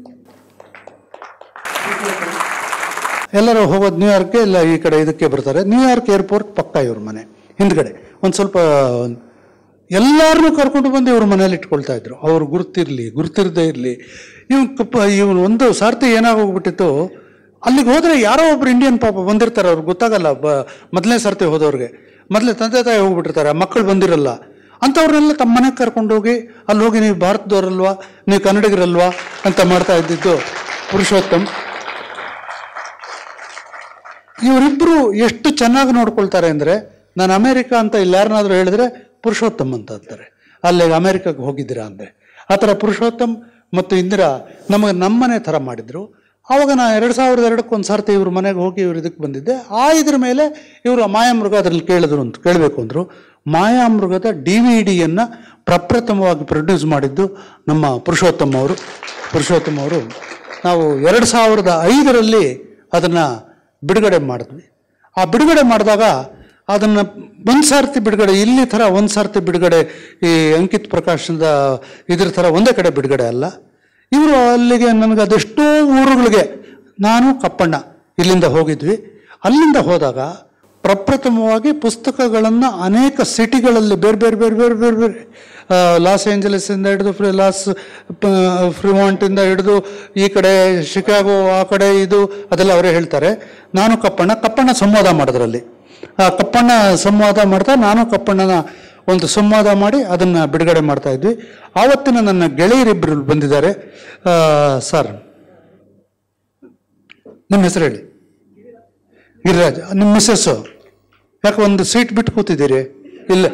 S10: ಎಲ್ಲರೂ ಹೋಗೋದು ನ್ಯೂಯಾರ್ಕ್ಗೆ ಇಲ್ಲ ಈ ಕಡೆ ಇದಕ್ಕೆ ಬರ್ತಾರೆ ನ್ಯೂಯಾರ್ಕ್ ಏರ್ಪೋರ್ಟ್ ಪಕ್ಕ ಇವ್ರ ಮನೆ ಹಿಂದ್ಗಡೆ ಒಂದು ಸ್ವಲ್ಪ ಎಲ್ಲರನ್ನೂ ಕರ್ಕೊಂಡು ಬಂದು ಇವ್ರ ಮನೇಲಿ ಇಟ್ಕೊಳ್ತಾ ಇದ್ರು ಅವ್ರು ಗುರ್ತಿರ್ಲಿ ಗುರ್ತಿರದೇ ಇರಲಿ ಇವ್ನು ಕಪ್ಪ ಇವನು ಒಂದು ಸಾರ್ತಿ ಏನಾಗೋಗ್ಬಿಟ್ಟಿತ್ತು ಅಲ್ಲಿಗೆ ಹೋದರೆ ಯಾರೋ ಒಬ್ರು ಇಂಡಿಯನ್ ಪಾಪ ಬಂದಿರ್ತಾರೆ ಅವ್ರಿಗೆ ಗೊತ್ತಾಗಲ್ಲ ಬ ಮೊದಲನೇ ಸರ್ತಿ ಹೋದವ್ರಿಗೆ ಮೊದಲೇ ತಂದೆ ತಾಯಿ ಹೋಗ್ಬಿಟ್ಟಿರ್ತಾರೆ ಮಕ್ಕಳು ಬಂದಿರಲ್ಲ ಅಂಥವ್ರನ್ನೆಲ್ಲ ತಮ್ಮ ಮನೆಗೆ ಕರ್ಕೊಂಡೋಗಿ ಅಲ್ಲಿ ಹೋಗಿ ನೀವು ಭಾರತದವರಲ್ವಾ ನೀವು ಕನ್ನಡಿಗರಲ್ವಾ ಅಂತ ಮಾಡ್ತಾ ಇದ್ದಿದ್ದು ಪುರುಷೋತ್ತಮ್ ಇವರಿಬ್ಬರು ಎಷ್ಟು ಚೆನ್ನಾಗಿ ನೋಡ್ಕೊಳ್ತಾರೆ ಅಂದರೆ ನಾನು ಅಮೇರಿಕ ಅಂತ ಇಲ್ಲಿ ಯಾರನ್ನಾದ್ರೂ ಹೇಳಿದ್ರೆ ಪುರುಷೋತ್ತಮ್ ಅಂತ ಅಂತಾರೆ ಅಲ್ಲಿಗೆ ಅಮೇರಿಕಕ್ಕೆ ಹೋಗಿದ್ದೀರಾ ಅಂದರೆ ಆ ಥರ ಪುರುಷೋತ್ತಮ್ ಮತ್ತು ಇಂದಿರಾ ನಮಗೆ ನಮ್ಮನೆ ಥರ ಮಾಡಿದರು ಆವಾಗ ನಾನು ಎರಡು ಸಾವಿರದ ಎರಡಕ್ಕೆ ಒಂದು ಸರ್ತಿ ಇವ್ರ ಮನೆಗೆ ಹೋಗಿ ಇವ್ರು ಇದಕ್ಕೆ ಬಂದಿದ್ದೆ ಆ ಇದ್ರ ಮೇಲೆ ಇವರು ಮಾಯಾಮೃಗ ಅದರಲ್ಲಿ ಕೇಳಿದ್ರು ಅಂತ ಕೇಳಬೇಕು ಅಂದರು ಮಾಯಾಮೃಗದ ಡಿ ವಿ ಡಿಯನ್ನು ಪ್ರಪ್ರಥಮವಾಗಿ ಪ್ರೊಡ್ಯೂಸ್ ಮಾಡಿದ್ದು ನಮ್ಮ ಪುರುಷೋತ್ತಮ್ ಅವರು ಪುರುಷೋತ್ತಮ್ ಅವರು ನಾವು ಎರಡು ಸಾವಿರದ ಐದರಲ್ಲಿ ಅದನ್ನು ಬಿಡುಗಡೆ ಮಾಡಿದ್ವಿ ಆ ಬಿಡುಗಡೆ ಮಾಡಿದಾಗ ಅದನ್ನು ಒಂದು ಸಾರ್ತಿ ಬಿಡುಗಡೆ ಇಲ್ಲಿ ಥರ ಒಂದು ಸಾರ್ತಿ ಬಿಡುಗಡೆ ಈ ಅಂಕಿತ್ ಪ್ರಕಾಶನದ ಇದ್ರ ಥರ ಒಂದೇ ಕಡೆ ಬಿಡುಗಡೆ ಅಲ್ಲ ಇವರು ಅಲ್ಲಿಗೆ ನನಗೆ ಅದೆಷ್ಟೋ ಊರುಗಳಿಗೆ ನಾನು ಕಪ್ಪಣ್ಣ ಇಲ್ಲಿಂದ ಹೋಗಿದ್ವಿ ಅಲ್ಲಿಂದ ಹೋದಾಗ ಪ್ರಪ್ರಥಮವಾಗಿ ಪುಸ್ತಕಗಳನ್ನು ಅನೇಕ ಸಿಟಿಗಳಲ್ಲಿ ಬೇರೆ ಬೇರೆ ಬೇರೆ ಬೇರೆ ಬೇರೆ ಬೇರೆ ಆ, ಲಾಸ್ ಏಂಜಲೀಸಿಂದ ಹಿಡಿದು ಫ್ರಿ ಲಾಸ್ ಪ- ಫ್ರಿಮಾಂಟಿಂದ ಹಿಡಿದು ಈ ಕಡೆ ಶಿಕಾಗೋ ಆ ಕಡೆ ಇದು ಅದೆಲ್ಲ ಅವರೇ ಹೇಳ್ತಾರೆ ನಾನು ಕಪ್ಪಣ್ಣ ಕಪ್ಪಣ್ಣ ಸಂವಾದ ಮಾಡಿದ್ರಲ್ಲಿ ಆ ಕಪ್ಪಣ್ಣ ಸಂವಾದ ಮಾಡ್ತಾ ನಾನು ಕಪ್ಪಣ್ಣನ ಒಂದು ಸಂವಾದ ಮಾಡಿ ಅದನ್ನು ಬಿಡುಗಡೆ ಮಾಡ್ತಾ ಇದ್ವಿ ಆವತ್ತಿನ ನನ್ನ ಗೆಳೆಯರಿಬ್ಬರು ಬಂದಿದ್ದಾರೆ ಆ, ಸರ್ ನಿಮ್ಮ ಹೆಸರು ಹೇಳಿ ಗಿರಿರಾಜ್ ನಿಮ್ಮ ಮಿಸ್ಸಸ್ಸು ಯಾಕೆ ಒಂದು ಸೀಟ್ ಬಿಟ್ಟು ಕೂತಿದ್ದೀರಿ ಇಲ್ಲ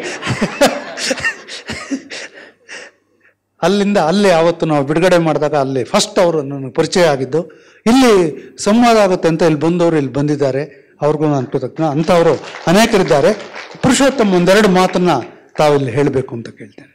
S10: ಅಲ್ಲಿಂದ ಅಲ್ಲೇ ಆವತ್ತು ನಾವು ಬಿಡುಗಡೆ ಮಾಡಿದಾಗ ಅಲ್ಲಿ ಫಸ್ಟ್ ಅವರು ನನಗೆ ಪರಿಚಯ ಆಗಿದ್ದು ಇಲ್ಲಿ ಸಂವಾದ ಆಗುತ್ತೆ ಅಂತ ಇಲ್ಲಿ ಬಂದವರು ಇಲ್ಲಿ ಬಂದಿದ್ದಾರೆ ಅವ್ರಿಗೂ ನಾನು ಕೃತಜ್ಞ ಅಂಥವರು ಅನೇಕರಿದ್ದಾರೆ ಪುರುಷೋತ್ತಮ ಒಂದೆರಡು ಮಾತನ್ನ ತಾವಿಲ್ಲಿ ಹೇಳಬೇಕು ಅಂತ ಕೇಳ್ತೇನೆ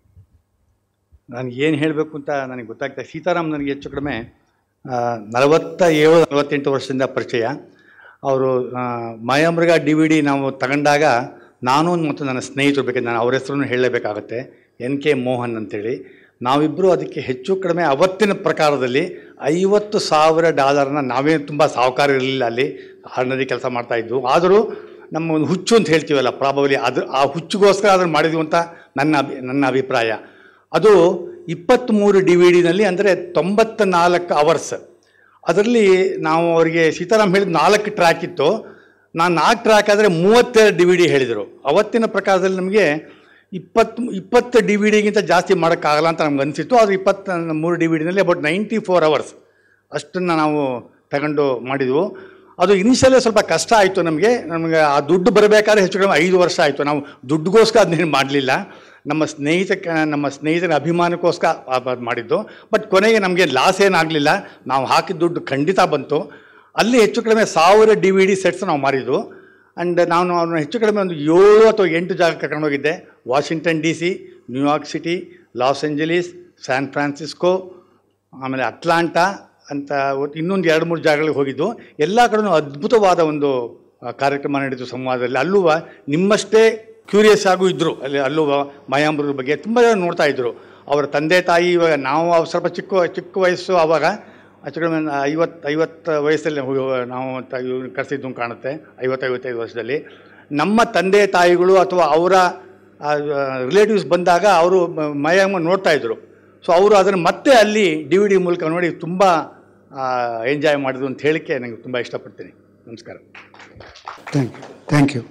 S8: ನಾನು ಏನು ಹೇಳಬೇಕು ಅಂತ ನನಗೆ ಗೊತ್ತಾಗ್ತಾ ಸೀತಾರಾಮ್ ನನಗೆ ಹೆಚ್ಚು ಕಡಿಮೆ ಆ, ನಲವತ್ತ ಏಳು ನಲವತ್ತೆಂಟು ವರ್ಷದಿಂದ ಪರಿಚಯ ಅವರು ಮಾಯಾಮೃಗ ಡಿ ವಿ ಡಿ ನಾವು ತಗೊಂಡಾಗ ನಾನು ಮತ್ತು ನನ್ನ ಸ್ನೇಹಿತರು ಬೇಕಾದ್ರೆ ನಾನು ಅವ್ರ ಹೆಸರನ್ನು ಹೇಳಲೇಬೇಕಾಗತ್ತೆ ಎನ್ ಕೆ ಮೋಹನ್ ಅಂತೇಳಿ ನಾವಿಬ್ಬರು ಅದಕ್ಕೆ ಹೆಚ್ಚು ಕಡಿಮೆ ಅವತ್ತಿನ ಪ್ರಕಾರದಲ್ಲಿ ಐವತ್ತು ಸಾವಿರ ಡಾಲರ್ನ ನಾವೇ ತುಂಬ ಸಾಹುಕಾರ ಇರಲಿಲ್ಲ ಅಲ್ಲಿ ಆರ್ಡಿನರಿ ಕೆಲಸ ಮಾಡ್ತಾ ಇದ್ವು ಆದರೂ ನಮ್ಮ ಒಂದು ಹುಚ್ಚು ಅಂತ ಹೇಳ್ತೀವಲ್ಲ ಪ್ರಾಬಲಿ ಅದು ಆ ಹುಚ್ಚುಗೋಸ್ಕರ ಅದನ್ನು ಮಾಡಿದ್ವಿ ಅಂತ ನನ್ನ ಅಭಿ ನನ್ನ ಅಭಿಪ್ರಾಯ ಅದು ಇಪ್ಪತ್ತ್ಮೂರು ಡಿ ವಿ ಡಿನಲ್ಲಿ ಅಂದರೆ ತೊಂಬತ್ತ ನಾಲ್ಕು ಅವರ್ಸ್ ಅದರಲ್ಲಿ ನಾವು ಅವರಿಗೆ ಸೀತಾರಾಮ್ ಹೇಳಿದ ನಾಲ್ಕು ಟ್ರ್ಯಾಕ್ ಇತ್ತು ನಾನು ನಾಲ್ಕು ಟ್ರ್ಯಾಕ್ ಆದರೆ ಮೂವತ್ತೆರಡು ಡಿ ವಿ ಡಿ ಹೇಳಿದರು ಅವತ್ತಿನ ಪ್ರಕಾರದಲ್ಲಿ ನಮಗೆ ಇಪ್ಪತ್ತು ಇಪ್ಪತ್ತು ಡಿ ವಿ ಡಿಗಿಂತ ಜಾಸ್ತಿ ಮಾಡೋಕ್ಕಾಗಲ್ಲ ಅಂತ ನಮ್ಗೆ ಅನಿಸಿತ್ತು ಅದು ಇಪ್ಪತ್ತ ಮೂರು ಡಿ ವಿ ಡಿನಲ್ಲಿ ಅಬೌಟ್ ನೈಂಟಿ ಫೋರ್ ಅವರ್ಸ್ ಅಷ್ಟನ್ನು ನಾವು ತಗೊಂಡು ಮಾಡಿದ್ವು ಅದು ಇನಿಷಿಯಲ್ಲೇ ಸ್ವಲ್ಪ ಕಷ್ಟ ಆಯಿತು ನಮಗೆ ನಮಗೆ ಆ ದುಡ್ಡು ಬರಬೇಕಾದ್ರೆ ಹೆಚ್ಚು ಕಡಿಮೆ ಐದು ವರ್ಷ ಆಯಿತು ನಾವು ದುಡ್ಡುಗೋಸ್ಕರ ಅದನ್ನೇನು ಮಾಡಲಿಲ್ಲ ನಮ್ಮ ಸ್ನೇಹಿತ ನಮ್ಮ ಸ್ನೇಹಿತರ ಅಭಿಮಾನಕ್ಕೋಸ್ಕರ ಅದು ಮಾಡಿದ್ದು ಬಟ್ ಕೊನೆಗೆ ನಮಗೆ ಲಾಸ್ ಏನಾಗಲಿಲ್ಲ ನಾವು ಹಾಕಿದ ದುಡ್ಡು ಖಂಡಿತ ಬಂತು ಅಲ್ಲಿ ಹೆಚ್ಚು ಕಡಿಮೆ ಸಾವಿರ ಡಿ ವಿ ಡಿ ಸೆಟ್ಸ್ ನಾವು ಮಾರಿದ್ವು ಆ್ಯಂಡ್ ನಾನು ಅವ್ರನ್ನ ಹೆಚ್ಚು ಕಡಿಮೆ ಒಂದು ಏಳು ಅಥವಾ ಎಂಟು ಜಾಗ ಕರ್ಕೊಂಡೋಗಿದ್ದೆ Washington D C New York city Los Angeles San Francisco ಆಮೇಲೆ ಅಟ್ಲಾಂಟಾ ಅಂತ ಒಟ್ಟು ಇನ್ನೊಂದು ಎರಡು ಮೂರು ಜಾಗಗಳಿಗೆ ಹೋಗಿದ್ದು ಎಲ್ಲ ಕಡೆನೂ ಅದ್ಭುತವಾದ ಒಂದು ಆ, ಕಾರ್ಯಕ್ರಮ ನಡೆಯಿತು ಸಂವಾದದಲ್ಲಿ ಅಲ್ಲೂ ನಿಮ್ಮಷ್ಟೇ ಕ್ಯೂರಿಯಸ್ ಆಗೂ ಇದ್ದರು ಅಲ್ಲಿ ಅಲ್ಲೂ ಮಾಯಾಂಬ್ರ ಬಗ್ಗೆ ತುಂಬ ಜನ ನೋಡ್ತಾ ಇದ್ದರು ಅವರ ತಂದೆ ತಾಯಿ ಇವಾಗ ನಾವು ಅವ್ರು ಸ್ವಲ್ಪ ಚಿಕ್ಕ ಚಿಕ್ಕ ವಯಸ್ಸು ಆವಾಗ ಹೆಚ್ಚು ಕಡಿಮೆ ಐವತ್ತು ಐವತ್ತು ವಯಸ್ಸಲ್ಲಿ ಹೋಗಿ- ನಾವು ತ- ಇವ್ರನ್ನ ಕರೆಸಿದ್ದು ಕಾಣುತ್ತೆ ಐವತ್ತು ಐವತ್ತೈದು ವರ್ಷದಲ್ಲಿ ನಮ್ಮ ತಂದೆ ತಾಯಿಗಳು ಅಥವಾ ಅವರ ರಿಲೇಟಿವ್ಸ್ ಬಂದಾಗ ಅವರು ಮಯಮ್ಮ ನೋಡ್ತಾ ಇದ್ರು ಸೊ ಅವರು ಅದನ್ನು ಮತ್ತೆ ಅಲ್ಲಿ ಡಿ ವಿ ಡಿ ಮೂಲಕ ನೋಡಿ ತುಂಬ ಎಂಜಾಯ್ ಮಾಡಿದ್ರು ಅಂತ ಹೇಳಿಕ್ಕೆ ನನಗೆ ತುಂಬ ಇಷ್ಟಪಡ್ತೀನಿ ನಮಸ್ಕಾರ
S10: ಥ್ಯಾಂಕ್ ಯು ಥ್ಯಾಂಕ್ ಯು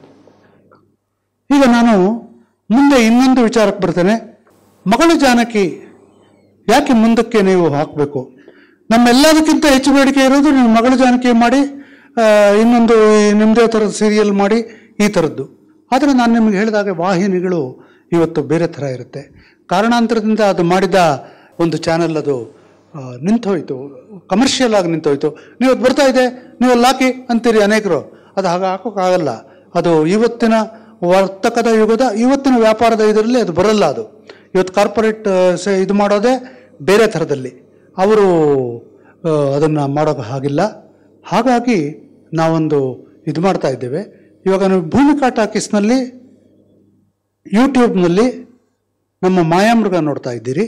S10: ಈಗ ನಾನು ಮುಂದೆ ಇನ್ನೊಂದು ವಿಚಾರಕ್ಕೆ ಬರ್ತೇನೆ ಮಗಳು ಜಾನಕಿ ಯಾಕೆ ಮುಂದಕ್ಕೆ ನೀವು ಹಾಕಬೇಕು ನಮ್ಮೆಲ್ಲದಕ್ಕಿಂತ ಹೆಚ್ಚು ಬೇಡಿಕೆ ಇರೋದು ನೀವು ಮಗಳು ಜಾನಕಿ ಮಾಡಿ ಆ, ಇನ್ನೊಂದು ಈ ನಿಮ್ಮದೇ ಥರದ ಸೀರಿಯಲ್ ಮಾಡಿ ಈ ಥರದ್ದು ಆದರೆ ನಾನು ನಿಮಗೆ ಹೇಳಿದಾಗ ವಾಹಿನಿಗಳು ಇವತ್ತು ಬೇರೆ ಥರ ಇರುತ್ತೆ ಕಾರಣಾಂತರದಿಂದ ಅದು ಮಾಡಿದ ಒಂದು ಚಾನೆಲ್ ಅದು ಆ, ನಿಂತೋಯ್ತು ಕಮರ್ಷಿಯಲ್ ಆಗಿ ನಿಂತೋಯ್ತು ನೀವು ಅದು ಬರ್ತಾ ಇದೆ ನೀವು ಅಲ್ಲಿ ಹಾಕಿ ಅಂತೀರಿ ಅನೇಕರು ಅದು ಹಾಗೆ ಹಾಕೋಕ್ಕಾಗಲ್ಲ ಅದು ಇವತ್ತಿನ ವರ್ತಕದ ಯುಗದ ಇವತ್ತಿನ ವ್ಯಾಪಾರದ ಇದರಲ್ಲಿ ಅದು ಬರಲ್ಲ ಅದು ಇವತ್ತು ಕಾರ್ಪೊರೇಟ್ ಇದು ಮಾಡೋದೇ ಬೇರೆ ಥರದಲ್ಲಿ ಅವರು ಅದನ್ನು ಮಾಡೋಕೆ ಹಾಗಿಲ್ಲ ಹಾಗಾಗಿ ನಾವೊಂದು ಇದು ಮಾಡ್ತಾ ಇದ್ದೇವೆ ಇವಾಗ ನೀವು ಭೂಮಿಕಾ ಟಾಕೀಸ್ನಲ್ಲಿ ಯೂಟ್ಯೂಬ್ನಲ್ಲಿ ನಮ್ಮ ಮಾಯಾಮೃಗ ನೋಡ್ತಾ ಇದ್ದೀರಿ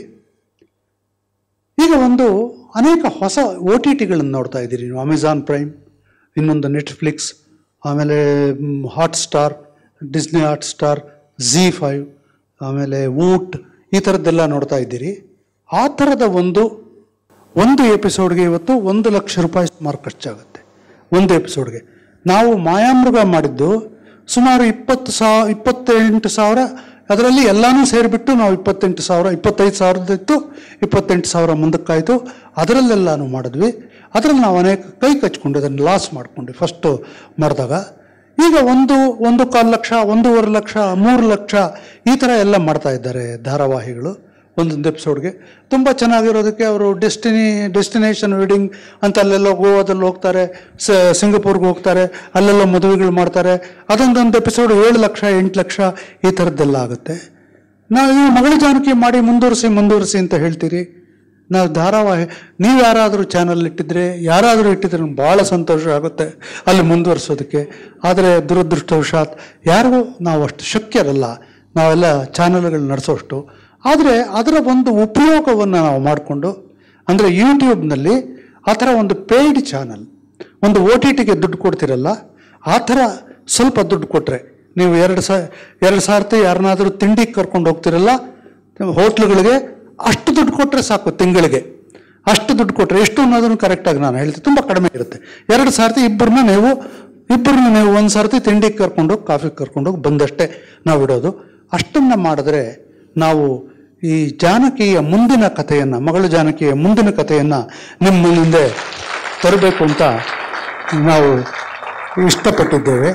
S10: ಈಗ ಒಂದು ಅನೇಕ ಹೊಸ ಒ ಟಿ ಟಿಗಳನ್ನು ನೋಡ್ತಾ ಇದ್ದೀರಿ ನೀವು ಅಮೆಝಾನ್ ಪ್ರೈಮ್ ಇನ್ನೊಂದು ನೆಟ್ಫ್ಲಿಕ್ಸ್ ಆಮೇಲೆ Hotstar Disney Hotstar Zee five ಆಮೇಲೆ ವೂಟ್ ಈ ಥರದ್ದೆಲ್ಲ ನೋಡ್ತಾ ಇದ್ದೀರಿ ಆ ಥರದ ಒಂದು ಒಂದು ಎಪಿಸೋಡ್ಗೆ ಇವತ್ತು ಒಂದು ಲಕ್ಷ ರೂಪಾಯಿ ಸುಮಾರು ಖರ್ಚಾಗುತ್ತೆ ಒಂದು ಎಪಿಸೋಡ್ಗೆ ನಾವು ಮಾಯಾಮೃಗ ಮಾಡಿದ್ದು ಸುಮಾರು ಇಪ್ಪತ್ತು ಸಾವಿರ ಇಪ್ಪತ್ತೆಂಟು ಸಾವಿರ ಅದರಲ್ಲಿ ಎಲ್ಲನೂ ಸೇರಿಬಿಟ್ಟು ನಾವು ಇಪ್ಪತ್ತೆಂಟು ಸಾವಿರ ಇಪ್ಪತ್ತೈದು ಸಾವಿರದಿತ್ತು ಇಪ್ಪತ್ತೆಂಟು ಸಾವಿರ ಮುಂದಕ್ಕಾಯಿತು ಅದರಲ್ಲೆಲ್ಲಾನು ಮಾಡಿದ್ವಿ ಅದರಲ್ಲಿ ನಾವು ಅನೇಕ ಕೈ ಕಚ್ಕೊಂಡು ಅದನ್ನು ಲಾಸ್ ಮಾಡಿಕೊಂಡ್ವಿ ಫಸ್ಟು ಮಾಡಿದಾಗ ಈಗ ಒಂದು ಒಂದು ಕಾಲು ಲಕ್ಷ ಒಂದೂವರೆ ಲಕ್ಷ ಮೂರು ಲಕ್ಷ ಈ ಥರ ಎಲ್ಲ ಮಾಡ್ತಾ ಇದ್ದಾರೆ ಧಾರಾವಾಹಿಗಳು ಒಂದೊಂದು ಎಪಿಸೋಡ್ಗೆ ತುಂಬ ಚೆನ್ನಾಗಿರೋದಕ್ಕೆ ಅವರು ಡೆಸ್ಟಿನಿ ಡೆಸ್ಟಿನೇಷನ್ ವೆಡ್ಡಿಂಗ್ ಅಂತ ಅಲ್ಲೆಲ್ಲೋ ಗೋವಾದಲ್ಲಿ ಹೋಗ್ತಾರೆ ಸ ಸಿಂಗಪೂರ್ಗೆ ಹೋಗ್ತಾರೆ ಅಲ್ಲೆಲ್ಲೋ ಮದುವೆಗಳು ಮಾಡ್ತಾರೆ ಅದೊಂದೊಂದು ಎಪಿಸೋಡ್ ಏಳು ಲಕ್ಷ ಎಂಟು ಲಕ್ಷ ಈ ಥರದ್ದೆಲ್ಲ ಆಗುತ್ತೆ ನಾವು ಈ ಮಗಳ ಜಾನಕಿ ಮಾಡಿ ಮುಂದುವರಿಸಿ ಮುಂದುವರಿಸಿ ಅಂತ ಹೇಳ್ತೀರಿ ನಾವು ಧಾರಾವಾಹಿ ನೀವು ಯಾರಾದರೂ ಚಾನಲ್ ಇಟ್ಟಿದ್ರೆ ಯಾರಾದರೂ ಇಟ್ಟಿದ್ರೆ ನಮ್ಗೆ ಭಾಳ ಸಂತೋಷ ಆಗುತ್ತೆ ಅಲ್ಲಿ ಮುಂದುವರಿಸೋದಕ್ಕೆ ಆದರೆ ದುರದೃಷ್ಟವಶಾತ್ ಯಾರಿಗೂ ನಾವು ಅಷ್ಟು ಶಕ್ಯರಲ್ಲ ನಾವೆಲ್ಲ ಚಾನಲ್ಗಳು ನಡೆಸೋಷ್ಟು ಆದರೆ ಅದರ ಒಂದು ಉಪಯೋಗವನ್ನು ನಾವು ಮಾಡಿಕೊಂಡು ಅಂದರೆ ಯೂಟ್ಯೂಬ್ನಲ್ಲಿ ಆ ಥರ ಒಂದು ಪೇಯ್ಡ್ ಚಾನಲ್ ಒಂದು ಓ ಟಿ ಟಿಗೆ ದುಡ್ಡು ಕೊಡ್ತಿರಲ್ಲ ಆ ಥರ ಸ್ವಲ್ಪ ದುಡ್ಡು ಕೊಟ್ಟರೆ ನೀವು ಎರಡು ಸ ಎರಡು ಸಾರ್ತಿ ಯಾರನ್ನಾದರೂ ತಿಂಡಿಗೆ ಕರ್ಕೊಂಡು ಹೋಗ್ತಿರಲ್ಲ ಹೋಟ್ಲುಗಳಿಗೆ ಅಷ್ಟು ದುಡ್ಡು ಕೊಟ್ಟರೆ ಸಾಕು ತಿಂಗಳಿಗೆ ಅಷ್ಟು ದುಡ್ಡು ಕೊಟ್ಟರೆ ಎಷ್ಟು ಅನ್ನೋದನ್ನು ಕರೆಕ್ಟಾಗಿ ನಾನು ಹೇಳ್ತೀನಿ ತುಂಬ ಕಡಿಮೆ ಇರುತ್ತೆ ಎರಡು ಸಾರ್ತಿ ಇಬ್ಬರನ್ನ ನೀವು ಇಬ್ಬರನ್ನ ನೀವು ಒಂದು ಸಾರ್ತಿ ತಿಂಡಿಗೆ ಕರ್ಕೊಂಡೋಗಿ ಕಾಫಿಗೆ ಕರ್ಕೊಂಡೋಗಿ ಬಂದಷ್ಟೇ ನಾವು ಇಡೋದು ಅಷ್ಟನ್ನು ಮಾಡಿದ್ರೆ ನಾವು ಈ ಜಾನಕಿಯ ಮುಂದಿನ ಕಥೆಯನ್ನು ಮಗಳು ಜಾನಕಿಯ ಮುಂದಿನ ಕಥೆಯನ್ನು ನಿಮ್ಮ ಮುಂದೆ ತರಬೇಕು ಅಂತ ನಾವು ಇಷ್ಟಪಟ್ಟಿದ್ದೇವೆ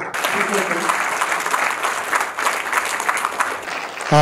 S10: ಆ,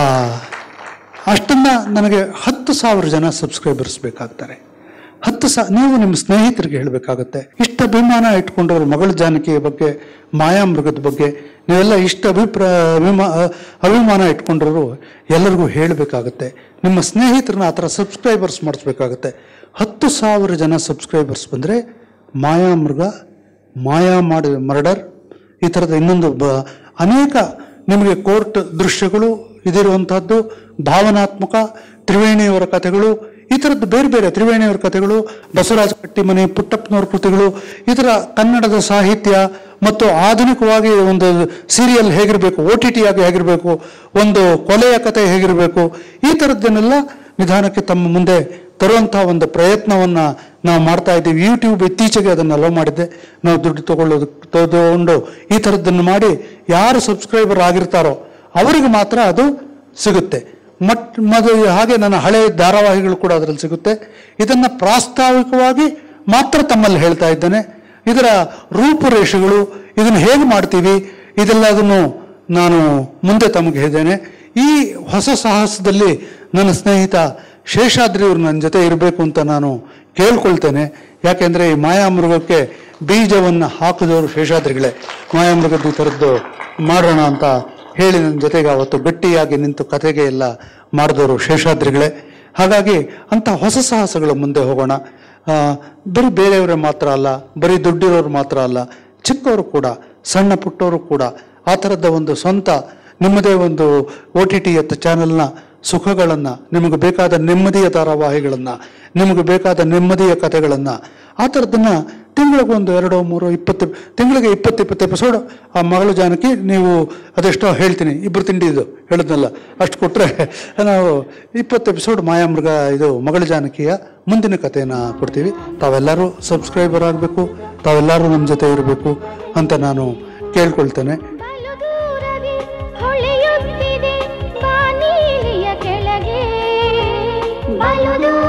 S10: ಅಷ್ಟನ್ನ ನನಗೆ ಹತ್ತು ಸಾವಿರ ಜನ ಸಬ್ಸ್ಕ್ರೈಬರ್ಸ್ ಬೇಕಾಗ್ತಾರೆ ಹತ್ತು ಸಾ ನೀವು ನಿಮ್ಮ ಸ್ನೇಹಿತರಿಗೆ ಹೇಳಬೇಕಾಗತ್ತೆ ಇಷ್ಟ ಅಭಿಮಾನ ಇಟ್ಕೊಂಡವರು ಮಗಳ ಜಾನಕಿಯ ಬಗ್ಗೆ ಮಾಯಾಮೃಗದ ಬಗ್ಗೆ ನೀವೆಲ್ಲ ಇಷ್ಟ ಅಭಿಪ್ರಾಯ ಅಭಿಮಾ ಅಭಿಮಾನ ಇಟ್ಕೊಂಡ್ರು ಎಲ್ಲರಿಗೂ ಹೇಳಬೇಕಾಗತ್ತೆ ನಿಮ್ಮ ಸ್ನೇಹಿತರನ್ನ ಆ ಥರ ಸಬ್ಸ್ಕ್ರೈಬರ್ಸ್ ಮಾಡಿಸ್ಬೇಕಾಗತ್ತೆ ಹತ್ತು ಸಾವಿರ ಜನ ಸಬ್ಸ್ಕ್ರೈಬರ್ಸ್ ಬಂದರೆ ಮಾಯಾಮೃಗ ಮಾಯಾ ಮಾಡಿ ಮರ್ಡರ್ ಈ ಥರದ ಇನ್ನೊಂದು ಬ ಅನೇಕ ನಿಮಗೆ ಕೋರ್ಟ್ ದೃಶ್ಯಗಳು ಇದಿರುವಂತಹದ್ದು ಭಾವನಾತ್ಮಕ ತ್ರಿವೇಣಿಯವರ ಕಥೆಗಳು ಈ ಥರದ್ದು ಬೇರೆ ಬೇರೆ ತ್ರಿವೇಣಿಯವರ ಕಥೆಗಳು ಬಸವರಾಜ ಕಟ್ಟಿಮನೆ ಪುಟ್ಟಪ್ಪನವರ ಕೃತಿಗಳು ಈ ಥರ ಕನ್ನಡದ ಸಾಹಿತ್ಯ ಮತ್ತು ಆಧುನಿಕವಾಗಿ ಒಂದು ಸೀರಿಯಲ್ ಹೇಗಿರಬೇಕು ಓ ಟಿ ಟಿ ಆಗಿ ಹೇಗಿರಬೇಕು ಒಂದು ಕೊಲೆಯ ಕಥೆ ಹೇಗಿರಬೇಕು ಈ ಥರದ್ದನ್ನೆಲ್ಲ ನಿಧಾನಕ್ಕೆ ತಮ್ಮ ಮುಂದೆ ತರುವಂತಹ ಒಂದು ಪ್ರಯತ್ನವನ್ನ ನಾವು ಮಾಡ್ತಾ ಇದ್ದೀವಿ ಯೂಟ್ಯೂಬ್ ಇತ್ತೀಚೆಗೆ ಅದನ್ನು ಅಲೋ ಮಾಡಿದ್ದೆ ನಾವು ದುಡ್ಡು ತಗೊಳ್ಳೋದು ತಗೊಂಡು ಈ ಥರದ್ದನ್ನು ಮಾಡಿ ಯಾರು ಸಬ್ಸ್ಕ್ರೈಬರ್ ಆಗಿರ್ತಾರೋ ಅವರಿಗೆ ಮಾತ್ರ ಅದು ಸಿಗುತ್ತೆ ಮಟ್ ಮದು ಹಾಗೆ ನನ್ನ ಹಳೆ ಧಾರಾವಾಹಿಗಳು ಕೂಡ ಅದರಲ್ಲಿ ಸಿಗುತ್ತೆ ಇದನ್ನು ಪ್ರಾಸ್ತಾವಿಕವಾಗಿ ಮಾತ್ರ ತಮ್ಮಲ್ಲಿ ಹೇಳ್ತಾ ಇದ್ದೇನೆ ಇದರ ರೂಪುರೇಷೆಗಳು ಇದನ್ನು ಹೇಗೆ ಮಾಡ್ತೀವಿ ಇದೆಲ್ಲದನ್ನು ನಾನು ಮುಂದೆ ತಮಗೆ ಹೇಳಿದ್ದೇನೆ ಈ ಹೊಸ ಸಾಹಸದಲ್ಲಿ ನನ್ನ ಸ್ನೇಹಿತ ಶೇಷಾದ್ರಿ ಅವರು ನನ್ನ ಜೊತೆ ಇರಬೇಕು ಅಂತ ನಾನು ಕೇಳ್ಕೊಳ್ತೇನೆ ಯಾಕೆಂದರೆ ಈ ಮಾಯಾಮೃಗಕ್ಕೆ ಬೀಜವನ್ನು ಹಾಕಿದವರು ಶೇಷಾದ್ರಿಗಳೇ ಮಾಯಾಮೃಗದ ಈ ಥರದ್ದು ಮಾಡೋಣ ಅಂತ ಹೇಳಿ ನನ್ನ ಜೊತೆಗೆ ಅವತ್ತು ಗಟ್ಟಿಯಾಗಿ ನಿಂತು ಕತೆಗೆ ಎಲ್ಲ ಮಾಡಿದವರು ಶೇಷಾದ್ರಿಗಳೇ ಹಾಗಾಗಿ ಅಂಥ ಹೊಸ ಸಾಹಸಗಳ ಮುಂದೆ ಹೋಗೋಣ ಆ, ಬರೀ ಬೇರೆಯವರೇ ಮಾತ್ರ ಅಲ್ಲ ಬರೀ ದುಡ್ಡಿರೋರು ಮಾತ್ರ ಅಲ್ಲ ಚಿಕ್ಕವರು ಕೂಡ ಸಣ್ಣ ಪುಟ್ಟವರು ಕೂಡ ಆ ಥರದ ಒಂದು ಸ್ವಂತ ನಿಮ್ಮದೇ ಒಂದು ಓ ಟಿ ಟಿ ಎತ್ತ ಚಾನೆಲ್ನ ಸುಖಗಳನ್ನು ನಿಮಗೆ ಬೇಕಾದ ನೆಮ್ಮದಿಯ ಧಾರಾವಾಹಿಗಳನ್ನು ನಿಮಗೆ ಬೇಕಾದ ನೆಮ್ಮದಿಯ ಕಥೆಗಳನ್ನು ಆ ಥರದನ್ನು ತಿಂಗಳಿಗೆ ಒಂದು ಎರಡೋ ಮೂರೋ ಇಪ್ಪತ್ತು ತಿಂಗಳಿಗೆ ಇಪ್ಪತ್ತು ಇಪ್ಪತ್ತು ಎಪಿಸೋಡ್ ಆ ಮಗಳು ಜಾನಕಿ ನೀವು ಅದೆಷ್ಟೋ ಹೇಳ್ತೀನಿ ಇಬ್ಬರು ತಿಂಡಿದ್ದು ಹೇಳಿದ್ನಲ್ಲ ಅಷ್ಟು ಕೊಟ್ಟರೆ ನಾವು ಇಪ್ಪತ್ತು ಎಪಿಸೋಡ್ ಮಾಯಾಮೃಗ ಇದು ಮಗಳ ಜಾನಕಿಯ ಮುಂದಿನ ಕಥೆಯನ್ನು ಕೊಡ್ತೀವಿ ತಾವೆಲ್ಲರೂ ಸಬ್ಸ್ಕ್ರೈಬರ್ ಆಗಬೇಕು ತಾವೆಲ್ಲರೂ ನಮ್ಮ ಜೊತೆ ಇರಬೇಕು ಅಂತ ನಾನು ಕೇಳ್ಕೊಳ್ತೇನೆ
S1: ಬಲು ದೂರದಿ ಹೊಳೆಯುತ್ತಿದೆ ಬಾನೀಲಿಯ ಕೆಳಗೆ ಬಲು ದೂರ